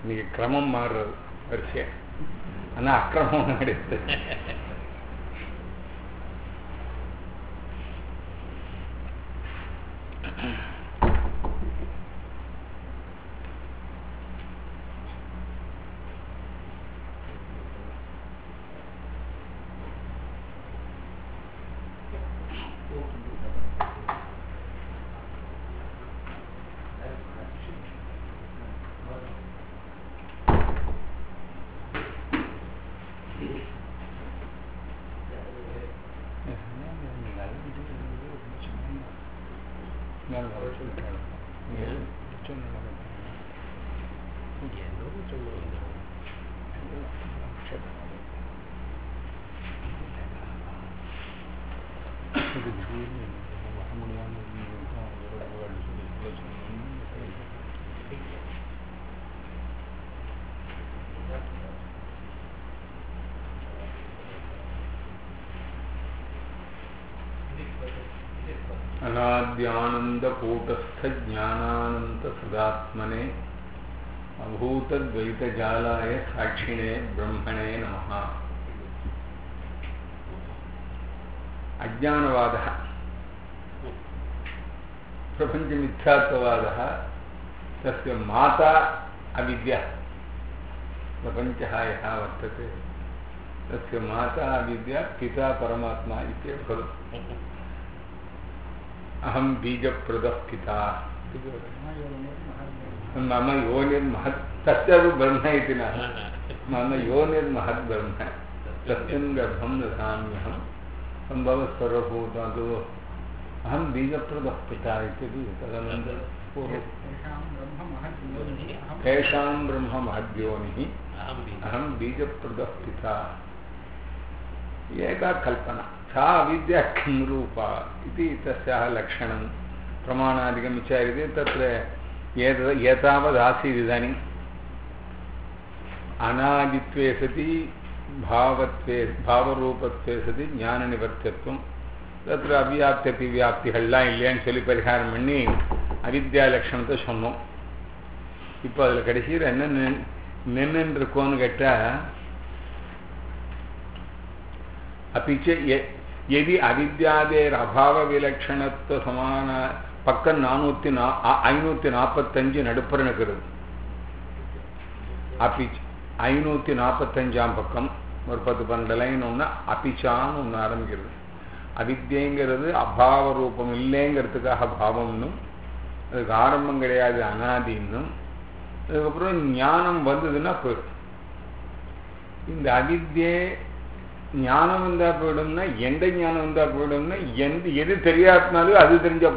இன்னைக்கு கிரமம் மாறுறது வரிசையா ஆனா அக்கிரமம் கிடையாது अनाद्यानन्दकूटस्थज्ञानानन्तसदात्मने अभूतद्वैतजालाय साक्षिणे ब्रह्मणे नमः अज्ञानवादः प्रपञ्चमिथ्यात्ववादः तस्य माता अविद्या प्रपञ्चः यः वर्तते तस्य माता अविद्या पिता परमात्मा इत्येव खलु अहं बीजप्रदः पिता मम योनिर्महत् तस्यापि ब्रह्म इति न मम योनिर्महत् ब्रह्म तस्मिन् गर्भं ददाम्यहं सम्भवः सर्वभूतादो अहं बीजप्रदः पिता इत्यपि तदनन्तरं तेषां ब्रह्म महद्योनिः अहं बीजप्रदः पिता एका कल्पना सा अविद्या किं रूपा इति तस्याः लक्षणं प्रमाणादिकं विचार्यते तत्र एतद् एतावदासीत् इदानीम् अनादित्वे सति भावत्वे भावरूपत्वे सति ஞானநிவர்த்தியத்துவம் தத்திர அவ்வியாப்தி அபிவியாப்திகள்லாம் இல்லையான்னு சொல்லி பரிகாரம் பண்ணி அவித்யா லட்சணத்தை சொன்னோம் இப்போ அதில் கடைசியில் என்ன நின்று இருக்கோன்னு கேட்டால் अपि च यदि अविद्यादेर அபாவவிலட்சணத்துவ சமான பக்கம் நானூற்றி நா ஐநூற்றி நாற்பத்தஞ்சு நடுப்புற நிற்கிறது அப்பி ஐநூற்றி நாற்பத்தஞ்சாம் பக்கம் ஒரு பத்து பன்னெண்டு லைன் ஒன்று அபிச்சான்னு ஒன்று ஆரம்பிக்கிறது அவித்யங்கிறது அபாவ ரூபம் இல்லைங்கிறதுக்காக பாவம்னும் அதுக்கு ஆரம்பம் கிடையாது அனாதின்னும் அதுக்கப்புறம் ஞானம் வந்ததுன்னா போயிடும் இந்த அவித்யே ஞானம் வந்தா போயிடும்னா எந்த ஞானம் வந்தா போயிடும்னா எந்த எது தெரியாட்டினாலும் அது தெரிஞ்ச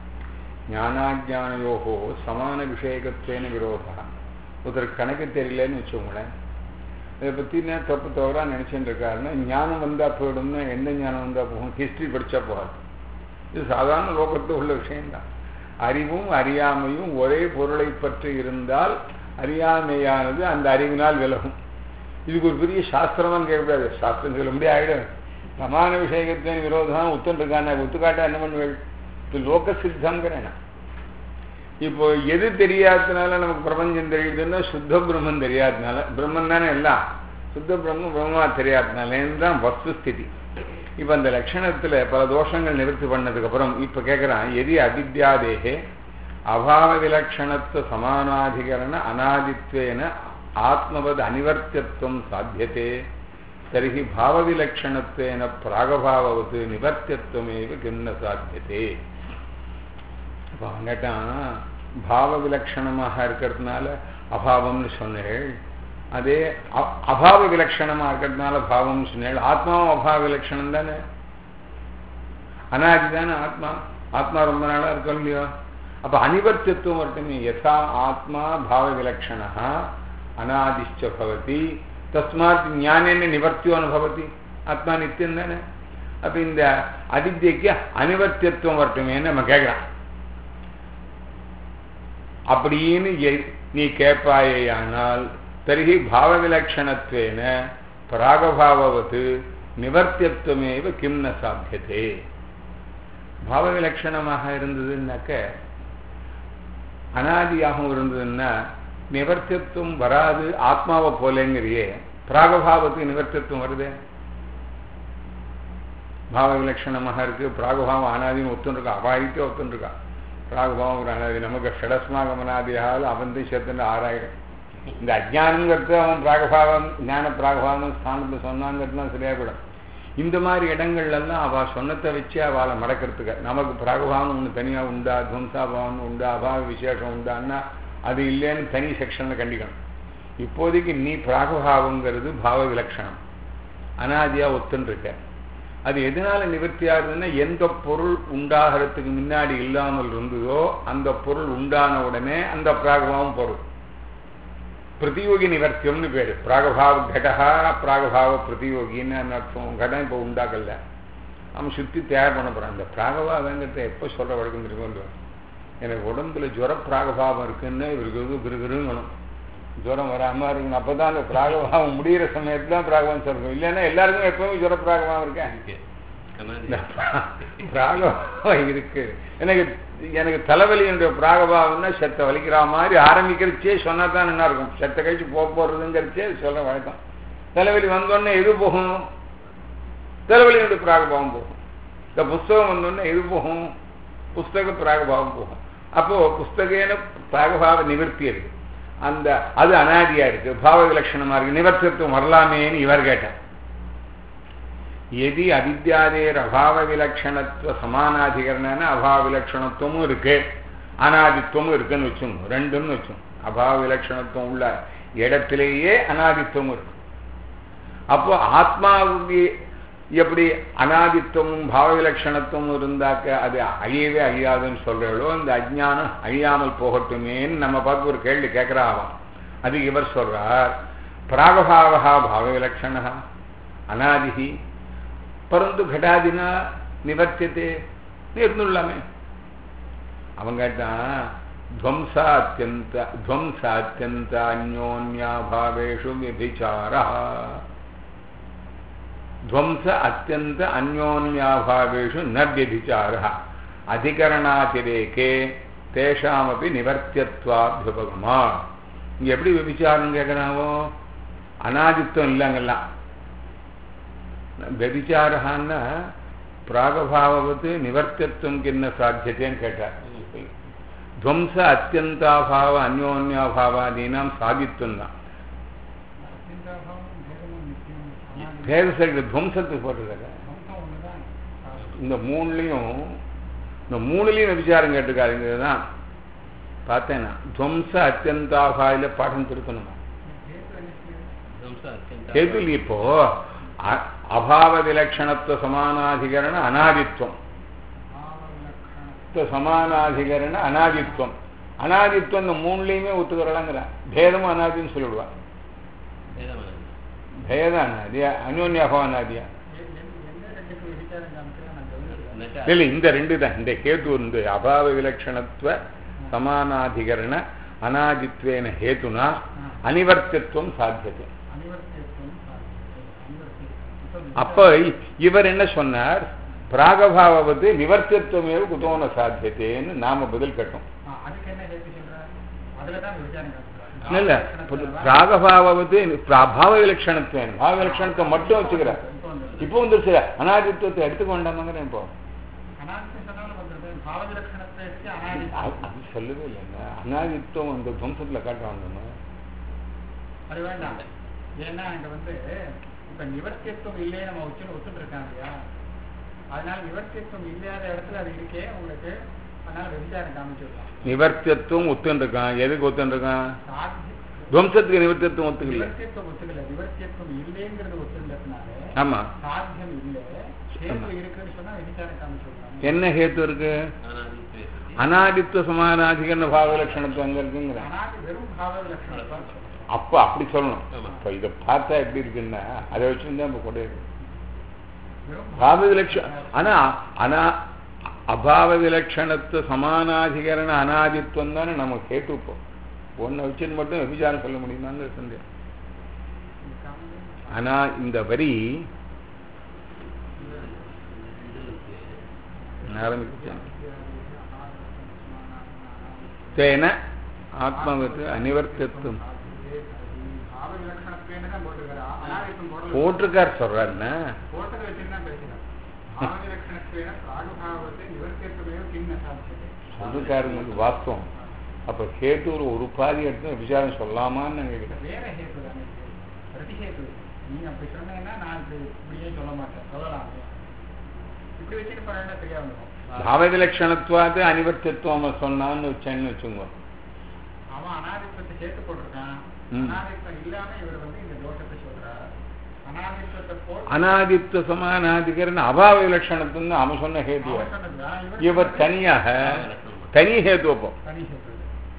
ஞானாஜானயோகோ சமான விஷயகத்துவேன விரோதா ஒருத்தர் கணக்கு தெரியலன்னு வச்சுக்கோங்களேன் இதை பற்றி நான் தப்பு தவறா நினைச்சுட்டு இருக்காருன்னா ஞானம் வந்தா போயிடும்னா எந்த ஞானம் வந்தா போகும் ஹிஸ்டரி படிச்சா போகாது இது சாதாரண லோகத்தில் உள்ள விஷயம்தான் அறிவும் அறியாமையும் ஒரே பொருளை பற்றி இருந்தால் அறியாமையானது அந்த அறிவினால் விலகும் இதுக்கு ஒரு பெரிய சாஸ்திரமாக கேட்கக்கூடாது சாஸ்திரம் சொல்ல முடியாது ஆகிடும் சமான விஷயத்தின் விரோதம் ஒத்துருக்கான ஒத்துக்காட்டா என்ன பண்ணுவேன் இது லோக சித்தங்கிறேன் இப்போ எது தெரியாததுனால நமக்கு பிரபஞ்சம் தெரியுதுன்னா சுத்த பிரம்மம் தெரியாததுனால பிரம்மன் தானே எல்லாம் சுத்த பிரம்மம் பிரம்மமா தெரியாததுனால தான் வஸ்துஸ்திதி இப்போ அந்த லட்சணத்தில் பல தோஷங்கள் நிவர்த்தி பண்ணதுக்கப்புறம் இப்போ கேட்குறான் எதி அவித்யாதேகே அபாவ விலட்சணத்துவ சமானாதிகரண அனாதித்வேன ஆத்மவத் அனிவர்த்தியத்துவம் சாத்தியते தர்ஹி பாவவிலட்சணத்துவேன பிராகபாவது நிவர்த்தியத்துவமேவ கிண்ண சாத்தியते இப்போ கேட்டான் பாவ விலட்சணமாக இருக்கிறதுனால அபாவம்னு சொன்னேள் அதே அபாவ விலட்சணமாக இருக்கிறதுனால பாவம்னு சொன்னேள் ஆத்மாவும் அபாவ விலட்சணம் தானே அனாதி தானே ஆத்மா ஆத்மா ரொம்ப நாளாக இருக்கும் இல்லையோ அப்போ அனிவர்த்தியத்துவம் வரட்டுமே யதா ஆத்மா பாவ விலட்சணா அனாதிஷ்ட பவதி தஸ்மாத் ஞானேன நிவர்த்தியோன்னு பவதி ஆத்மா நித்தியம் தானே அப்போ இந்த அவித்தியக்கு அனிவர்த்தியத்துவம் வரட்டுமேன்னு நம்ம கேட்குறான் அப்படின்னு நீ கேட்பாயானால் தருகி பாவவிலட்சணத்துவேன பிராகபாவது நிவர்த்தியத்துவமேவ கிம் ந சாத்தியதே பாவவிலட்சணமாக இருந்ததுன்னாக்க அனாதியாகவும் இருந்ததுன்னா நிவர்த்தித்துவம் வராது ஆத்மாவை போலேங்கிறியே பிராகபாவத்துக்கு நிவர்த்தித்துவம் வருதே பாவ விலட்சணமாக இருக்கு பிராகபாவம் அனாதின்னு ஒத்துருக்கா அவாயிட்டே ஒத்துருக்கா பிராகபாவம் ஒரு அனாதி நமக்கு ஷடஸ்மாகமனாதியாவது அவன் சேர்த்துன்னு ஆறாயிரம் இந்த அஜானங்கிறது அவன் பிராகபாவம் ஞான பிராகபாவம் ஸ்தானத்தை சொன்னாங்கிறது தான் சரியா போயிடும் இந்த மாதிரி இடங்கள்லாம் அவள் சொன்னத்தை வச்சு அவளை மடக்கிறதுக்கு நமக்கு பிராகபாவம் ஒன்று தனியாக உண்டா துவம்சாபாவம் உண்டா அபாவ விசேஷம் உண்டான்னா அது இல்லைன்னு தனி செக்ஷனில் கண்டிக்கணும் இப்போதைக்கு நீ பிராகபாவங்கிறது பாவ விலட்சணம் அனாதியாக ஒத்துன்னு இருக்க அது எதனால நிவர்த்தி ஆகுதுன்னா எந்த பொருள் உண்டாகிறதுக்கு முன்னாடி இல்லாமல் இருந்ததோ அந்த பொருள் உண்டான உடனே அந்த பிராகபாவம் பொருள் பிரதியோகி நிவர்த்தியம்னு பேர் பிராகபாவ கடகா பிராகபாவ பிரதியோகின்னு அர்த்தம் கடம் இப்போ உண்டாக்கல அவன் சுற்றி தயார் பண்ண போகிறான் அந்த பிராகபாவங்கிறத எப்போ சொல்கிற வழக்கம் தெரியுமோ எனக்கு உடம்புல ஜுர பிராகபாவம் இருக்குன்னு இவருக்கு வந்து கிருகிருங்கணும் ஜுரம் வராமல் இருக்கணும் அப்போ தான் அந்த பிராகபாவம் முடிகிற சமயத்தில் தான் பிராகபாவம் சொல்லணும் இல்லைன்னா எல்லாருக்கும் எப்பவுமே ஜுர பிராகபாவம் இருக்கேன் பிராகபாவம் இருக்கு எனக்கு எனக்கு தலைவலியினுடைய பிராகபாவம்னா செத்த வலிக்கிற மாதிரி ஆரம்பிக்கிறச்சே சொன்னா தான் என்ன இருக்கும் செத்த கழிச்சு போக போறதுங்கிறச்சே சொல்ற வழக்கம் தலைவலி வந்தோடனே எது போகும் தலைவலியினுடைய பிராகபாவம் போகும் இந்த புஸ்தகம் வந்தோடனே எது போகும் புஸ்தக பிராகபாவம் போகும் அப்போ புஸ்தகேன பிராகபாவ நிவர்த்தி இருக்கு அந்த அது அனாதியா இருக்கு பாவ விலட்சணமா இருக்கு நிவர்த்தித்துவம் வரலாமேன்னு இவர் கேட்டார் எதி அவித்யாதேர் அபாவ விலட்சணத்துவ சமானாதிகரணன அபாவ விலட்சணத்துவமும் இருக்கு அனாதித்துவமும் இருக்குன்னு வச்சுங்க ரெண்டுன்னு வச்சோம் அபாவ விலட்சணத்துவம் உள்ள இடத்திலேயே அனாதித்துவம் இருக்கு அப்போ ஆத்மாவுக்கு எப்படி அனாதித்துவமும் பாவ விலட்சணத்துவமும் இருந்தாக்க அது அழியவே அழியாதுன்னு சொல்றோ இந்த அஜ்ஞானம் அழியாமல் போகட்டுமேன்னு நம்ம பார்த்து ஒரு கேள்வி கேட்கிறாவாம் அது இவர் சொல்றார் பிராகபாவா பாவ விலட்சண அனாதிகி பரந்து கடாதினா நிவர்த்தியதே இருந்துள்ளாமே அவன் கேட்டான் துவம்சா அத்தியந்த துவம்சா அத்தியந்த அந்யோன்யாபாவேஷு விபிச்சாரா துவம்ச அத்தியந்த அந்யோன்யாபாவேஷு ந வியபிச்சார அதிகரணாதிரேகே தேஷாமப்பி நிவர்த்தியத்வாபியுபகமா இங்க எப்படி விபிச்சாரம் கேட்கிறாவோ அனாதித்வம் இல்லைங்கெல்லாம் व्यभिचारहाன்னா பிராகபாவது நிவர்த்தியத்துவம் கிண்ண சாத்தியத்தேன்னு கேட்டார் துவம்ச அத்தியந்தாபாவ அந்யோன்யாபாவாதீனாம் சாதித்துவம் தான் பேதசக்தி துவம்சத்துக்கு போட்டுருக்க இந்த மூணுலையும் இந்த மூணுலையும் விசாரம் கேட்டுக்காருங்கிறது தான் பார்த்தேன்னா துவம்ச அத்தியந்தாபாயில பாடம் திருத்தணுமா கேது இப்போ அபாவ விலட்சணத்துவ சமானாதிகரண அனாதித்வம் சமானாதிகரண அனாதித்வம் அனாதித்வம் இந்த மூணுலையுமே ஒத்துக்கிறலாங்கிற பேதமும் அனாதின்னு சொல்லிவிடுவான் பேத அனாதியா அனோன்யாபவ அனாதியா இல்லை இந்த ரெண்டு தான் இந்த கேது இந்த அபாவ விலட்சணத்துவ சமானாதிகரண அனாதித்வேன ஹேதுனா அனிவர்த்தியத்துவம் சாத்தியத்தை அப்ப இவர் என்ன சொன்னார் பிராகபாவது நிவர்த்தியத்துவமே குதோன சாத்தியத்தேன்னு நாம பதில் கட்டும் இல்ல பிராகபாவது பாவ விலட்சணத்துவம் பாவ விலட்சணத்தை மட்டும் வச்சுக்கிறார் இப்போ வந்துருச்சு அனாதித்துவத்தை எடுத்துக்க வேண்டாமாங்கிறேன் இப்போ அது சொல்லவே இல்லைங்க அனாதித்துவம் அந்த துவம்சத்துல காட்டுவாங்க அது வேண்டாம் ஏன்னா அங்க வந்து இப்ப நிவர்த்தியத்துவம் இல்லையே நம்ம வச்சு ஒத்துட்டு இருக்காங்க இல்லையா அதனால நிவர்த்தியத்துவம் இல்லாத இடத்துல அது இருக்கே உங்களுக்கு அதனால வெஞ்சாரம் காமிச்சிடலாம் நிவர்த்தியத்துவம் ஒத்துன்னு இருக்கான் எதுக்கு ஒத்துன்னு இருக்கான் துவம்சத்துக்கு நிவர்த்தியத்துவம் ஒத்துக்கல நிவர்த்தியத்துவம் ஒத்துக்கல நிவர்த்தியத்துவம் இல்லைங்கிறது ஒத்துன்றதுனால ஆமா சாத்தியம் இல்லை ஹேத்து இருக்குன்னு சொன்னா வெஞ்சாரம் காமிச்சிடலாம் என்ன ஹேத்து இருக்கு அனாதித்துவ சமானாதிகரண பாவ லட்சணத்துவம் அங்க இருக்குங்கிற அனாதி வெறும் பாவ லட்சணம் அப்ப அப்படி சொல்லணும் இப்ப இதை பார்த்தா எப்படி இருக்குன்னா அதை வச்சுருந்தா இப்ப கொண்டு பாவ விலட்சணம் ஆனா ஆனா அபாவ விலட்சணத்துவ சமானாதிகரண அனாதித்வம் தானே நம்ம கேட்டுப்போம் ஒன்றை வச்சுன்னு மட்டும் விபிச்சாரம் சொல்ல முடியுமான்னு சந்தேகம் ஆனா இந்த வரி ஆரம்பிச்சேன் தேன ஆத்மாவுக்கு அனிவர்த்தித்துவம் பாவ விலட்சணத்துவேன்னு தான் போட்டிருக்காரு அனாதித்துவம் போடல போட்டிருக்கார் சொல்றாருன்னா போட்டதை வச்சுன்னு தான் பேசுகிறார் பாவ விலட்சணத்துவேன பிராகுபாவத்தை நிவர்த்தியத்துவையோ கிண்ண சாதிச்சது சொல்லிருக்காருங்கிறது வாஸ்தவம் அப்ப கேட்டு ஒரு ஒரு பாதி எடுத்து விசாரம் சொல்லாமான்னு நினைக்கிறேன் வேற ஹேத்து தானே இது பிரதிஹேத்து நீங்க அப்படி சொன்னீங்கன்னா நான் இப்படி இப்படியே சொல்ல மாட்டேன் சொல்லலாம் இப்படி வச்சுட்டு பண்ணா சரியா வந்துடும் பாவ லட்சணத்துவாது அனிவர்த்தித்துவம் சொன்னான்னு வச்சேன்னு வச்சுங்க அவன் அனாதித்வத்தை சேர்த்து போட்டிருக்கான் ம். அனாதித்வம் இல்லாம இவர் வந்து இந்த தோஷத்தை சொல்றார் அனாதித்வத்தை போட்டு அனாதித்வ சமானாதிகரன் அபாவ விலட்சணத்துன்னு அவன் சொன்ன ஹேத்துவ அவன் சொன்னதுதான் இவர் தனியாக தனி ஹேத்துவப்போ தனி சேர்த்து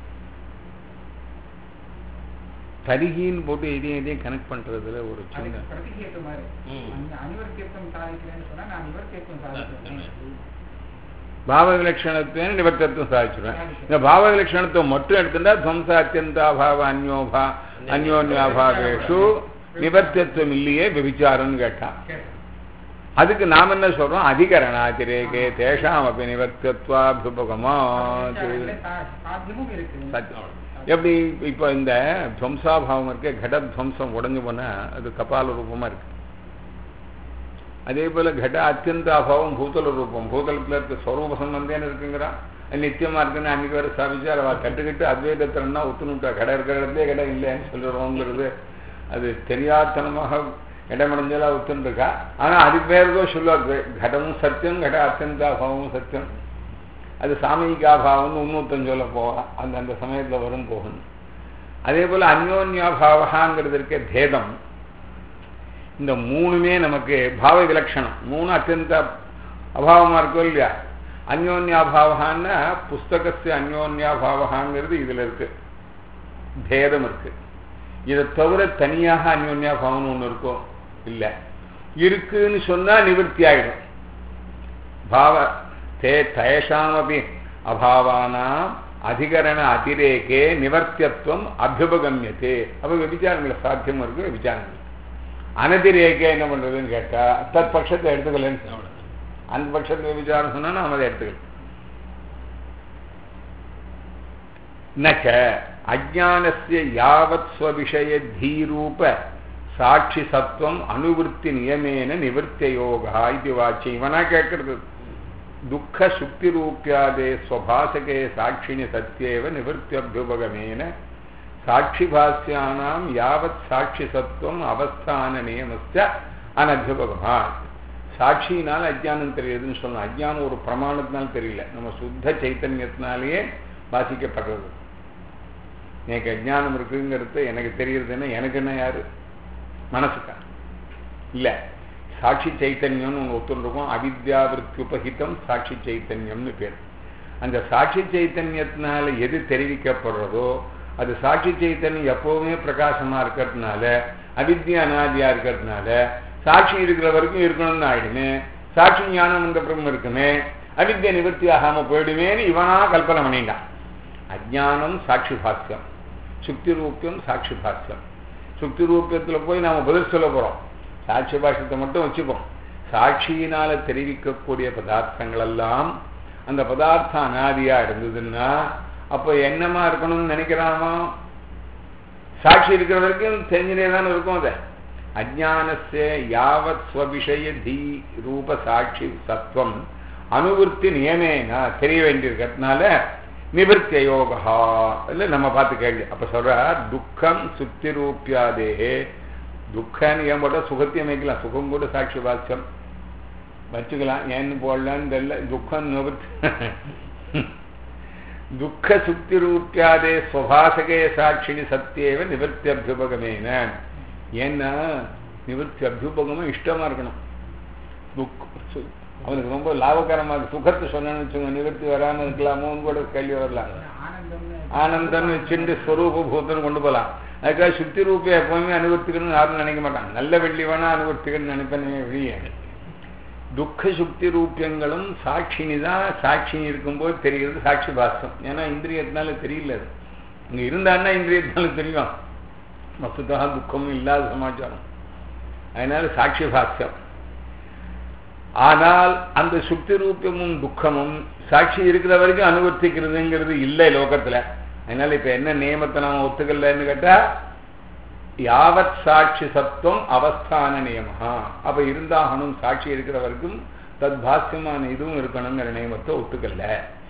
தரிகின்னு போட்டு எதையும் எதையும் கனெக்ட் பண்றதுல ஒரு சின்ன அதுக்கு பிரதிஹேத்து மாதிரி ம். அந்த அனிவர்த்தியத்துவம் சாதிக்கிறேன்னு சொன்னா நான் நிவர்த்தியத்துவம் சாதிக்கிறேன் பாவ விலட்சணத்துவம் நிவர்த்தத்துவம் சாதிச்சிருவேன் இந்த பாவ விலட்சணத்துவம் மட்டும் எடுத்துட்டா துவம்ச அத்தியந்தாபாவ அந்யோபா அந்யோன்யாபாவேஷு நிவர்த்தத்துவம் இல்லையே விபிச்சாரம்னு கேட்டான் சரி அதுக்கு நாம் என்ன சொல்றோம் அதிகரணாதிரேகே தேஷாம் அப்படி நிவர்த்தத்வாபியுபகமாத் சா- சாத்தியமும் இருக்கு சத்தியம் எப்படி இப்போ இந்த துவம்சாபாவம் இருக்கு கடத்வம்சம் உடஞ்சு போனா அது கபால ரூபமா இருக்கு அதே போல கட அத்தியந்த அபாவம் பூதல ரூபம் பூதலத்துல இருக்க ஸ்வரூப சம்பந்தேன்னு இருக்குங்கிறான் அது நித்தியமா இருக்குன்னு அன்னைக்கு வேற ஸ்தாபிச்சு அவ கட்டுக்கிட்டு அத்வைதத்திரன்னா ஒத்துணுட்டா கடை இருக்கிற இடத்துல இடம் இல்லைன்னு சொல்லிடுறோங்கிறது அது தெரியாதனமாக இடமடைஞ்சலா ஒத்துன்னு இருக்கா ஆனா அதுக்கு பேர் ஏதோ சொல்லுவாங்க கடமும் சத்தியம் கட அத்தியந்தாபாவமும் சத்தியம் அது சாமயிகாபாவம்னு இன்னொருத்தன் சொல்ல போகலாம் அந்த அந்த சமயத்துல வரும் போகணும் அதே போல அந்யோன்யாபாவகாங்கிறது இருக்க பேதம் இந்த மூணுமே நமக்கு பாவ விலட்சணம் மூணு அத்தியந்த அபாவமா இருக்கும் இல்லையா அந்யோன்யாபாவகான்னா புஸ்தகத்து அந்யோன்யாபாவகாங்கிறது இதுல இருக்கு பேதம் இருக்கு இதை தவிர தனியாக அந்யோன்யாபாவம்னு ஒண்ணு இருக்கும் இல்ல இருக்குன்னு சொன்னா நிவர்த்தி ஆயிடும் பாவ தே தயசாமபி அபாவானாம் அதிகரண அதிரேகே நிவர்த்தியத்துவம் அபியுபகமியத்தே அப்ப விபிச்சாரங்களை சாத்தியம் இருக்கு விபிச்சாரங்கள் அனதிரேகே என்ன பண்றதுன்னு கேட்டா தத் பட்சத்தை எடுத்துக்கலன்னு சொல்லணும். அந்த பட்சத்துல விசாரம் சொன்னா நாம அதை எடுத்துக்கலாம் நச்ச அஜானஸ்ய யாவத் ஸ்வவிஷய தீரூப சாட்சி சத்துவம் அனுவருத்தி நியமேன நிவர்த்தியோகா இது வாச்சி இவனா கேட்கறது துக்க சுக்தி ரூபியாதே ஸ்வபாசகே சாட்சிணி சத்தியேவ நிவர்த்தியபியுபகமேன சாட்சிபாஸ்யானாம் யாவத் சாட்சி சத்துவம் அவஸ்தான நியமஸ்ய அனபியுபகமா சாட்சியினால் அஜ்ஞானம் தெரியுதுன்னு சொல்லணும் அஜ்ஞானம் ஒரு பிரமாணத்தினால் தெரியல நம்ம சுத்த சைத்தன்யத்தினாலேயே வாசிக்கப்படுறது எனக்கு அஜ்ஞானம் இருக்குங்கிறது எனக்கு தெரியுறதுன்னா எனக்கு என்ன யாரு மனசுக்கா இல்ல சாட்சி சைத்தன்யம்னு ஒன்று ஒத்துருக்கும் அவித்யாவிற்குபகிதம் சாட்சி சைத்தன்யம்னு பேர் அந்த சாட்சி சைத்தன்யத்தினால எது தெரிவிக்கப்படுறதோ அது சாட்சி சைத்தன்யம் எப்பவுமே பிரகாசமா இருக்கிறதுனால அவித்யா அனாதியா இருக்கிறதுனால சாட்சி இருக்கிற வரைக்கும் இருக்கணும்னு ஆயிடுமே சாட்சி ஞானம் வந்த அப்புறம் இருக்குமே அவித்யா நிவர்த்தி ஆகாம போயிடுமேன்னு இவனா கல்பனை பண்ணிட்டான் அஜானம் சாட்சி பாஸ்யம் சுக்தி ரூபியம் சாட்சி பாஸ்யம் சுக்தி ரூபியத்துல போய் நாம பதில் சொல்ல போறோம் சாட்சி பாஷ்யத்தை மட்டும் வச்சுப்போம் சாட்சியினால தெரிவிக்கக்கூடிய பதார்த்தங்கள் எல்லாம் அந்த பதார்த்தம் அனாதியா இருந்ததுன்னா அப்ப என்னமா இருக்கணும்னு நினைக்கிறாமா சாட்சி இருக்கிற வரைக்கும் தெரிஞ்சுனே தானே இருக்கும் அதை அஜானஸ்ய யாவத் ஸ்வவிஷய தீ ரூப சாட்சி சத்துவம் அனுவருத்தி நியமேனா தெரிய வேண்டியிருக்கிறதுனால நிவர்த்திய யோகா இல்லை நம்ம பார்த்து கேள்வி அப்ப சொல்ற துக்கம் சுத்தி ரூபியாதே துக்கன்னு ஏன் போட்டா சுகத்தையும் வைக்கலாம் சுகம் கூட சாட்சி வாக்கியம் வச்சுக்கலாம் ஏன்னு போடலான்னு தெரியல துக்கம் நிவர்த்தி துக்க சுக்தி ரூபியாதே சுவாசகே சாட்சினி சத்தியேவ நிவர்த்தி அபியுபகமேன ஏன்னா நிவர்த்தி அபியுபகமும் இஷ்டமா இருக்கணும் துக் சு- அவனுக்கு ரொம்ப லாபகரமா இருக்கு சுகத்தை சொன்னான்னு வச்சுக்கோங்க நிவர்த்தி வராம இருக்கலாமோன்னு கூட கேள்வி வரலாம் ஆனந்தம்னு ஆனந்தம்னு வச்சுட்டு ஸ்வரூப பூத்தன்னு கொண்டு போகலாம் அதுக்காக சுத்தி ரூபை எப்பவுமே அனுவர்த்திக்கணும்னு யாரும் நினைக்க மாட்டாங்க நல்ல வெள்ளி வேணா அனுவர்த்திக்கணும்னு நினைப்பேனே வெளியே துக்க சுக்தி ரூபியங்களும் சாட்சினி தான் சாட்சினி இருக்கும்போது தெரிகிறது சாட்சி பாசம் ஏன்னா இந்திரியத்தினால தெரியல அது இங்க இருந்தான்னா இந்திரியத்தினால தெரியும் மொத்தத்தாக துக்கமும் இல்லாத சமாச்சாரம் அதனால சாட்சி பாஸ்யம் ஆனால் அந்த சுக்தி ரூபியமும் துக்கமும் சாட்சி இருக்கிற வரைக்கும் அனுவர்த்திக்கிறதுங்கிறது இல்லை லோகத்துல அதனால இப்ப என்ன நியமத்தை நாம ஒத்துக்கலன்னு கேட்டா யாவத் சாட்சி சத்துவம் அவஸ்தான நியமஹா அப்ப இருந்தாகணும் சாட்சி இருக்கிற வரைக்கும் தத் பாஸ்யமான இதுவும் இருக்கணுங்கிற நியமத்தை ஒத்துக்கல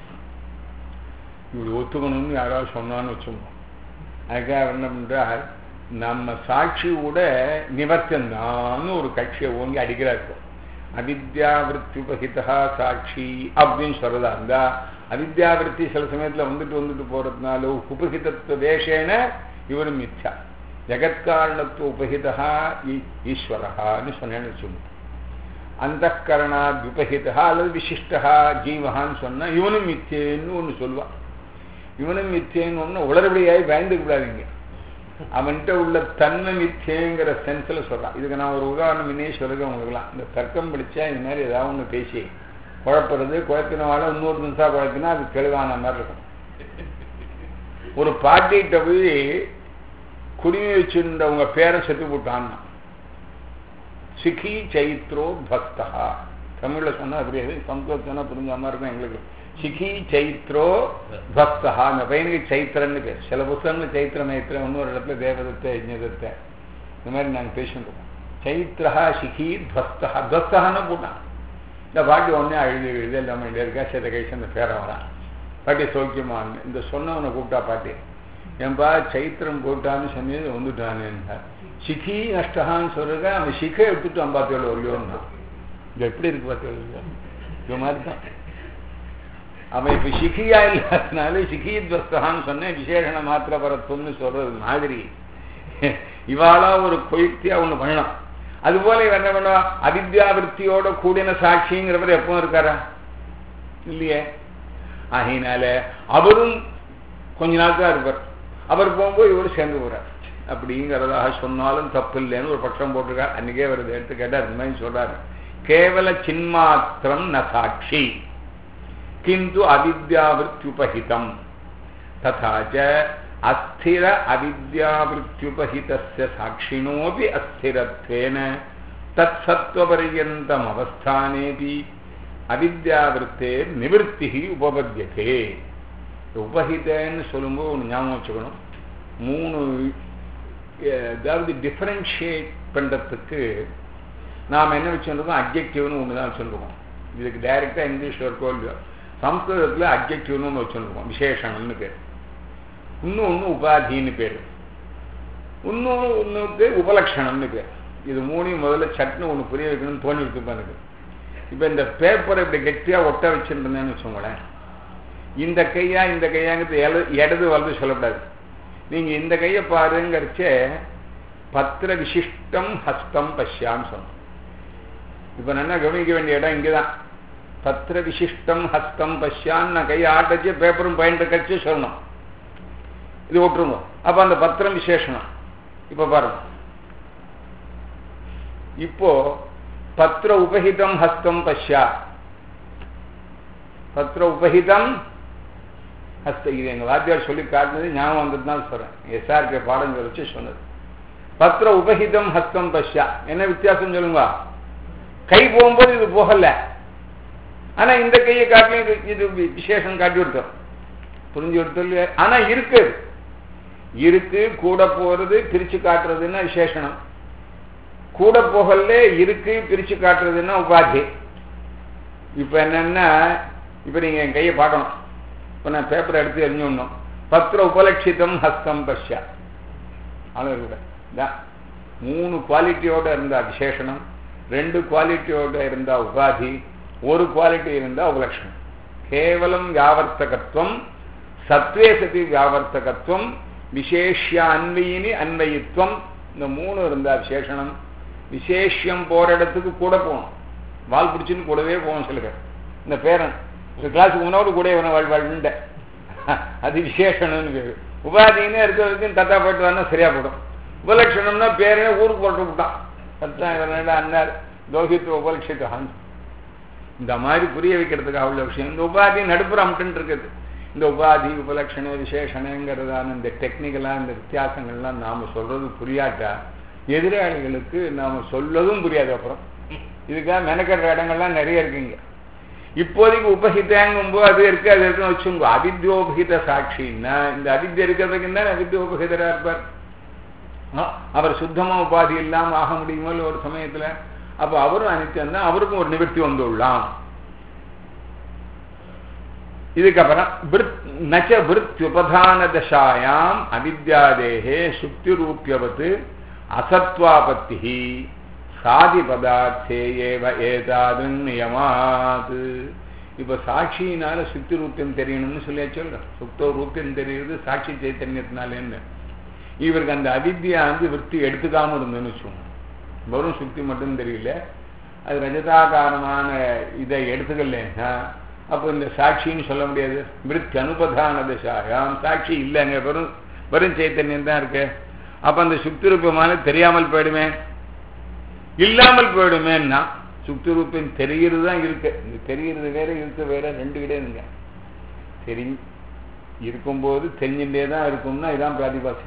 இப்படி ஒத்துக்கணும்னு யாராவது சொன்னான்னு வச்சுக்கோங்க அதுக்காக என்ன பண்றார் நம்ம சாட்சியோட நிவர்த்தந்தான்னு ஒரு கட்சியை ஓங்கி அடிக்கிறார் அவித்யாவிருத்தியுபகிதா சாட்சி அப்படின்னு சொல்றதா இருந்தா அவித்யாவிருத்தி சில சமயத்துல வந்துட்டு வந்துட்டு போறதுனால உபகிதத்துவ தேசேன இவரும் மித்யா ஜெகத்காரணத்துவ உபகிதா ஈஸ்வரஹான்னு சொன்னேன்னு வச்சுக்கோங்க அந்த கரணா விபகிதா அல்லது விசிஷ்டா ஜீவகான்னு சொன்னா இவனும் மித்தேன்னு ஒன்று சொல்லுவான் இவனும் மித்தேன்னு ஒன்று உளறுபடியாகி பயந்துக்க கூடாதீங்க அவன்கிட்ட உள்ள தன்மை மித்தேங்கிற சென்ஸில் சொல்கிறான் இதுக்கு நான் ஒரு உதாரணம் முன்னே சொல்லுங்க உங்களுக்குலாம் இந்த தர்க்கம் பிடிச்சா இந்த மாதிரி ஏதாவது ஒன்று பேசி குழப்புறது குழப்பினவால இன்னொரு நிமிஷம் குழப்பினா அது தெளிவான மாதிரி இருக்கும் ஒரு பாட்டிகிட்ட போய் குடிமை வச்சிருந்தவங்க பேரை செத்து போட்டான்னா சிகி சைத்ரோ பக்தா தமிழில் சொன்னால் புரியாது சம்ஸ்கிருதம் சொன்னால் புரிஞ்ச மாதிரி இருக்கும் எங்களுக்கு சிகி சைத்ரோ பக்தா அந்த பையனுக்கு சைத்திரன்னு பேர் சில புத்தகங்கள் சைத்திர மைத்திரம் இன்னொரு இடத்துல தேவதத்தை யஜ்ஞதத்தை இந்த மாதிரி நாங்கள் பேசிட்டு சைத்ரா சிகி பக்தா பக்தான்னு போட்டான் இந்த பாட்டி ஒன்றே அழுது எழுது எல்லாமே இருக்கா சேத கைச்சு அந்த பேரை வரான் பாட்டி சௌக்கியமான்னு இந்த சொன்னவனை கூப்பிட்டா பாட்டி ஏன்பா சைத்திரம் போட்டான்னு சொன்னது வந்துட்டானேன்னு சிகி நஷ்டகான்னு சொல்றத அவன் சிகை எடுத்துட்டு அம்பாத்தேழு வரலையோன்னா இது எப்படி இருக்கு பார்த்தேழு இது மாதிரி தான் அவன் இப்ப சிகியா இல்லாதனால சிகித்வஸ்தகான்னு சொன்னேன் விசேஷண மாத்திர பரத்துவம்னு சொல்றது மாதிரி இவாளா ஒரு கொய்த்தியா ஒண்ணு பண்ணலாம் அதுபோல இவன் என்ன பண்ணுவா அவித்யாவிருத்தியோட கூடின சாட்சிங்கிறவர் எப்பவும் இருக்காரா இல்லையே ஆகையினால அவரும் கொஞ்ச நாள் தான் இருப்பார் அவர் போகும்போது இவர் சேர்ந்து போறார் அப்படிங்கிறதாக சொன்னாலும் தப்பு இல்லைன்னு ஒரு பட்சம் போட்டிருக்கார் அன்னைக்கே வருது எடுத்து கேட்டார் இந்த மாதிரி சொல்றாரு கேவல சின்மாத்திரம் ந சாட்சி கிந்து அவித்யாவிருத்யுபஹிதம் ததா ச அஸ்திர அவித்யாவிருத்யுபஹிதஸ்ய சாட்சிணோபி அஸ்திரத்வேன தத் சத்வபரியந்தம் அவஸ்தானேபி அவித்யாவிருத்தே நிவர்த்தி உபபத்தியதே உபஹிதன்னு சொல்லும்போது ஒன்று ஞாபகம் வச்சுக்கணும் மூணு அதாவது டிஃபரன்ஷியேட் பண்ணுறதுக்கு நாம் என்ன வச்சுருக்கோம் அப்ஜெக்டிவ்னு ஒன்று தான் வச்சுருக்கோம் இதுக்கு டைரெக்டாக இங்கிலீஷில் இருக்கோ இல்லையோ சம்ஸ்கிருதத்தில் அப்ஜெக்டிவ்னு ஒன்று வச்சுருக்கோம் விசேஷம்னு பேர் இன்னும் ஒன்று உபாதின்னு பேர் இன்னொன்று ஒன்றுக்கு உபலட்சணம்னு பேர் இது மூணையும் முதல்ல சட்னு ஒன்று புரிய வைக்கணும்னு தோணி இருக்கு எனக்கு இப்போ இந்த பேப்பரை இப்படி கெட்டியாக ஒட்ட வச்சுருந்தேன்னு வச்சுக்கோங்களேன் இந்த கையா இந்த கையாங்கிறது இடது வலது சொல்லக்கூடாது நீங்கள் இந்த கையை பாருங்கிறச்ச பத்திர விசிஷ்டம் ஹஸ்தம் பஷ்யான்னு சொன்னோம் இப்போ நல்லா கவனிக்க வேண்டிய இடம் இங்கே தான் பத்திர விசிஷ்டம் ஹஸ்தம் பஷ்யான்னு நான் கையை ஆட்டச்சு பேப்பரும் பயன் கட்சி சொல்லணும் இது விட்டுருங்க அப்போ அந்த பத்திரம் விசேஷனம் இப்போ பாருங்க இப்போ பத்திர உபஹிதம் ஹஸ்தம் பஷ்யா பத்திர உபஹிதம் ஹஸ்த இது எங்கள் வாத்தியார் சொல்லி காட்டினது ஞாபகம் வந்தது தான் சொல்கிறேன் எஸ்ஆர்கே பாடங்கள் வச்சு சொன்னது பத்திர உபஹிதம் ஹஸ்தம் பஷ்யா என்ன வித்தியாசம் சொல்லுங்க கை போகும்போது இது போகல ஆனா இந்த கையை காட்டிலும் இது விசேஷம் காட்டி விட்டோம் புரிஞ்சு கொடுத்தல ஆனா இருக்கு இருக்கு கூட போறது பிரிச்சு காட்டுறதுன்னா விசேஷனம் கூட போகல இருக்கு பிரிச்சு காட்டுறதுன்னா உபாதி இப்ப என்னன்னா இப்ப நீங்க என் கையை பார்க்கணும் இப்ப நான் பேப்பர் எடுத்து எரிஞ்சுடணும் பத்திர உபலட்சிதம் ஹஸ்தம் பஷ்யா அளவு மூணு குவாலிட்டியோட இருந்தா விசேஷனம் ரெண்டு குவாலிட்டியோட இருந்தா உபாதி ஒரு குவாலிட்டி இருந்தா உபலட்சணம் கேவலம் வியாவர்த்தகத்துவம் சத்வே சதி வியாவர்த்தகத்துவம் விசேஷ அன்வயினி அன்வயித்வம் இந்த மூணு இருந்தா விசேஷனம் விசேஷம் போற இடத்துக்கு கூட போகணும் வால் பிடிச்சின்னு கூடவே போகணும் சில பேர் இந்த பேரன் கிளாஸுக்கு முன்னோடு கூட இவனை வாழ் வாழ்ந்த அது விசேஷம்னு பேரு உபாதின்னு இருக்கிறதுக்கு தத்தா போயிட்டு வரனா சரியா போடும் உபலட்சணம்னா பேரே ஊருக்கு போட்டு விட்டான் தத்தா இவன் அண்ணார் லோகித்துவ உபலட்சித்தான் இந்த மாதிரி புரிய வைக்கிறதுக்கு அவ்வளோ விஷயம் இந்த உபாதி நடுப்புற அம்ட்டு இருக்குது இந்த உபாதி உபலட்சண விசேஷணங்கிறதான இந்த டெக்னிக்கலாக இந்த வித்தியாசங்கள்லாம் நாம் சொல்றது புரியாட்டா எதிராளிகளுக்கு நாம் சொல்லதும் புரியாது அப்புறம் இதுக்காக மெனக்கடுற இடங்கள்லாம் நிறைய இருக்குங்க இப்போதைக்கு உபகிதங்கும்போது அது இருக்கு அது இருக்குன்னு வச்சுங்க அவித்யோபகித சாட்சின்னா இந்த அவித்யை இருக்கிறதுக்கு தான் அவித்யோபகிதரா இருப்பார் ஆ, அவர் சுத்தமா உபாதி இல்லாம ஆக முடியுமோ இல்ல ஒரு சமயத்துல அப்ப அவரும் அனித்தியம் தான் அவருக்கும் ஒரு நிவர்த்தி வந்துள்ளாம் இதுக்கப்புறம் விருத் நச்ச விருத்யுபதான தசாயாம் அவித்யாதேகே சுக்தி ரூபியவத் அசத்வாபத்தி சாதி பதார்த்தே ஏவ ஏதாது நியமாத் இப்ப சாட்சியினால சுக்தி ரூபியம் தெரியணும்னு சொல்லியா சொல்றேன் சுக்தோ ரூபியம் தெரியுது சாட்சி சைத்தன்யத்தினால என்ன இவருக்கு அந்த அவித்யா வந்து விற்பி எடுத்துக்காம இருந்ததுன்னு வச்சுக்கோங்க வெறும் சுக்தி மட்டும் தெரியல அது ரஜதாகாரமான இதை எடுத்துக்கலன்னா அப்போ இந்த சாட்சின்னு சொல்ல முடியாது மிருத் அனுபதான தசாயாம் சாட்சி இல்லைங்க வெறும் வெறும் சைத்தன்யம் தான் இருக்கு அப்ப அந்த சுக்தி ரூபமான தெரியாமல் போயிடுமே இல்லாமல் போயிடுமேன்னா சுக்தி ரூபம் தெரிகிறது தான் இருக்கு இந்த தெரிகிறது வேற இருக்கு வேற ரெண்டு கிடையாதுங்க தெரி இருக்கும்போது தெரிஞ்சுட்டே தான் இருக்கும்னா இதான் பிராதிபாசி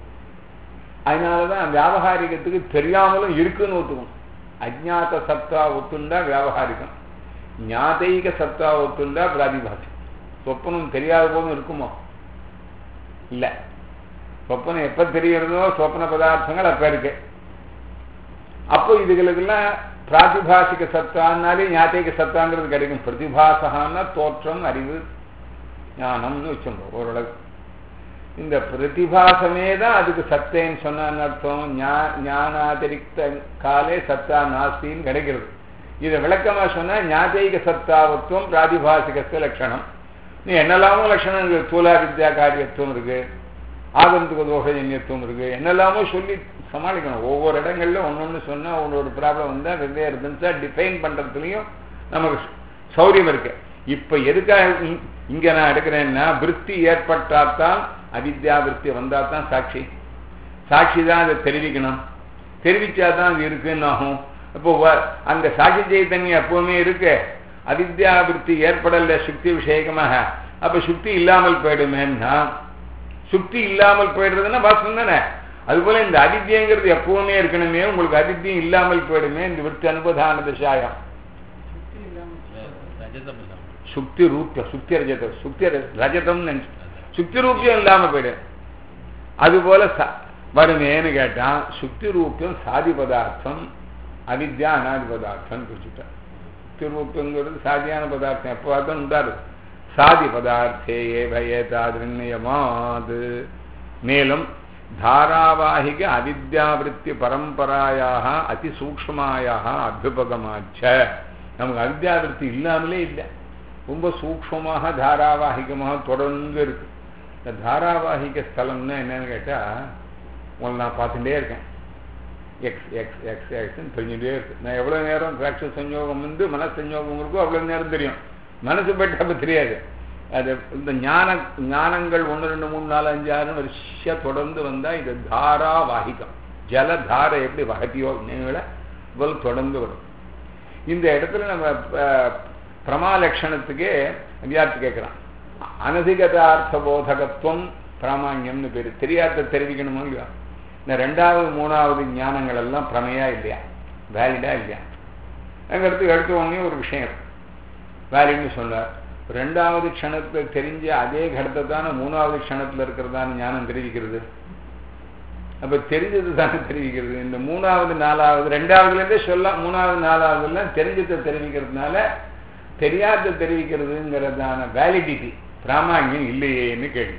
அதனாலதான் வியாபகாரிகத்துக்கு தெரியாமலும் இருக்குன்னு ஒத்துக்கணும் அஜ்ஞாத சத்தா ஒத்துண்டா வியாபகாரிகம் ஞாதைக சத்தா ஒத்துண்டா பிராதிபாசி சொப்பனம் தெரியாத போதும் இருக்குமோ இல்ல சொப்பனம் எப்ப தெரியறதோ சொப்பன பதார்த்தங்கள் அப்ப இருக்கு அப்போ இதுகளுக்கெல்லாம் பிராதிபாசிக சத்தான்னாலே ஞாத்திக சத்தாங்கிறது கிடைக்கும் பிரதிபாசகான்னா தோற்றம் அறிவு ஞானம்னு வச்சுங்க ஓரளவு இந்த பிரதிபாசமே தான் அதுக்கு சத்தேன்னு சொன்னான்னு அர்த்தம் ஞா- ஞானாதிரிக்த காலே சத்தா நாஸ்தின்னு கிடைக்கிறது இதை விளக்கமா சொன்னா ஞாதைக சத்தாவத்துவம் பிராதிபாசிகஸ்த லட்சணம் நீ என்னெல்லாமோ லட்சணம் இருக்கு தூலா வித்யா காரியத்துவம் இருக்கு ஆகந்துக தோஷஜன்யத்துவம் இருக்கு என்னெல்லாமோ சொல்லி சமாளிக்கணும் ஒவ்வொரு இடங்கள்ல ஒன்னொன்னு சொன்னா ஒன்னொரு ப்ராப்ளம் வந்தா வெவ்வேறு தினசா டிஃபைன் பண்றதுலயும் நமக்கு சௌரியம் இருக்கு இப்ப எதுக்காக இ- இங்க நான் எடுக்கிறேன்னா விற்பி ஏற்பட்டாத்தான் அவித்யா விற்பி வந்தாதான் சாட்சி சாட்சி தான் அதை தெரிவிக்கணும் தெரிவிச்சாதான் அது இருக்குன்னு ஆகும் இப்போ வ- அந்த சாட்சி சைத்தன்யம் எப்பவுமே இருக்கு அவித்யா விற்பி ஏற்படல சுக்தி விஷயகமாக அப்ப சுக்தி இல்லாமல் போயிடுமேன்னா சுக்தி இல்லாமல் போயிடுறதுன்னா வாசம் தானே அதுபோல இந்த அவித்யங்கிறது எப்பவுமே இருக்கணுமே உங்களுக்கு அவித்தியம் இல்லாமல் போயிடுமே இந்த விற்பி அனுபதான திசாயம் சுத்தி இல்லாம ரஜதம் இல்லாம சுக்தி ரூபியம் சுக்தி ரஜதம் சுக்தி ர- ரஜதம் நினைச்சு சுக்தி ரூபியம் இல்லாம போயிடும் அதுபோல ச- வருமேன்னு கேட்டான் சுக்தி ரூபியம் சாதி பதார்த்தம் அவித்யா அனாதி பதார்த்தம் குறிச்சுட்டான் சுக்தி ரூபியங்கிறது சாதியான பதார்த்தம் எப்போ பார்த்தா உண்டாரு சாதி பதார்த்தே ஏதாதிருநியமாது மேலும் தாராவாகிக அவித்யாவிருத்தி பரம்பராயாக அதிசூக்ஷ்மாயாக அபியுபகமாச்ச நமக்கு அவித்யாவிருத்தி இல்லாமலே இல்லை ரொம்ப சூக்ஷ்மமாக தாராவாகிகமாக தொடர்ந்து இருக்கு இந்த தாராவாகிக ஸ்தலம்னா என்னன்னு கேட்டா உங்களை நான் பார்த்துட்டே இருக்கேன் எக்ஸ் எக்ஸ் எக்ஸ் எக்ஸ்ன்னு தெரிஞ்சுட்டே இருக்கு நான் எவ்வளவு நேரம் சாட்சி சஞ்சோகம் வந்து மனசு சஞ்சோகம் இருக்கோ அவ்வளவு நேரம் தெரியும் மனசு போயிட்டு அப்ப தெரியாது அது இந்த ஞான ஞானங்கள் ஒன்று ரெண்டு மூணு நாலு அஞ்சு ஆறு வரிசையா தொடர்ந்து வந்தா இது தாராவாகிகம் ஜலதாரை எப்படி வகதியோ நினைவுல இவ்வளவு தொடர்ந்து வரும் இந்த இடத்துல நம்ம அஹ், பிரமாலட்சணத்துக்கே வியார்த்தி கேட்கிறான் அனதிகதார்த்த போதகத்துவம் பிராமான்யம்னு பேரு தெரியாத தெரிவிக்கணுமோ இல்லையா இந்த ரெண்டாவது மூணாவது ஞானங்கள் எல்லாம் பிரமையா இல்லையா வேலிடா இல்லையா அங்கிறது எடுத்த உடனே ஒரு விஷயம் இருக்கு வேலிட்னு சொன்னார் ரெண்டாவது க்ஷணத்துல தெரிஞ்ச அதே கடத்தை தானே மூணாவது க்ஷணத்துல இருக்கிறதான ஞானம் தெரிவிக்கிறது அப்ப தெரிஞ்சது தானே தெரிவிக்கிறது இந்த மூணாவது நாலாவது ரெண்டாவதுல இருந்தே சொல்லலாம் மூணாவது நாலாவதுல தெரிஞ்சதை தெரிவிக்கிறதுனால தெரியாத தெரிவிக்கிறதுங்கிறதான வேலிடிட்டி பிராமான்யம் இல்லையேன்னு கேள்வி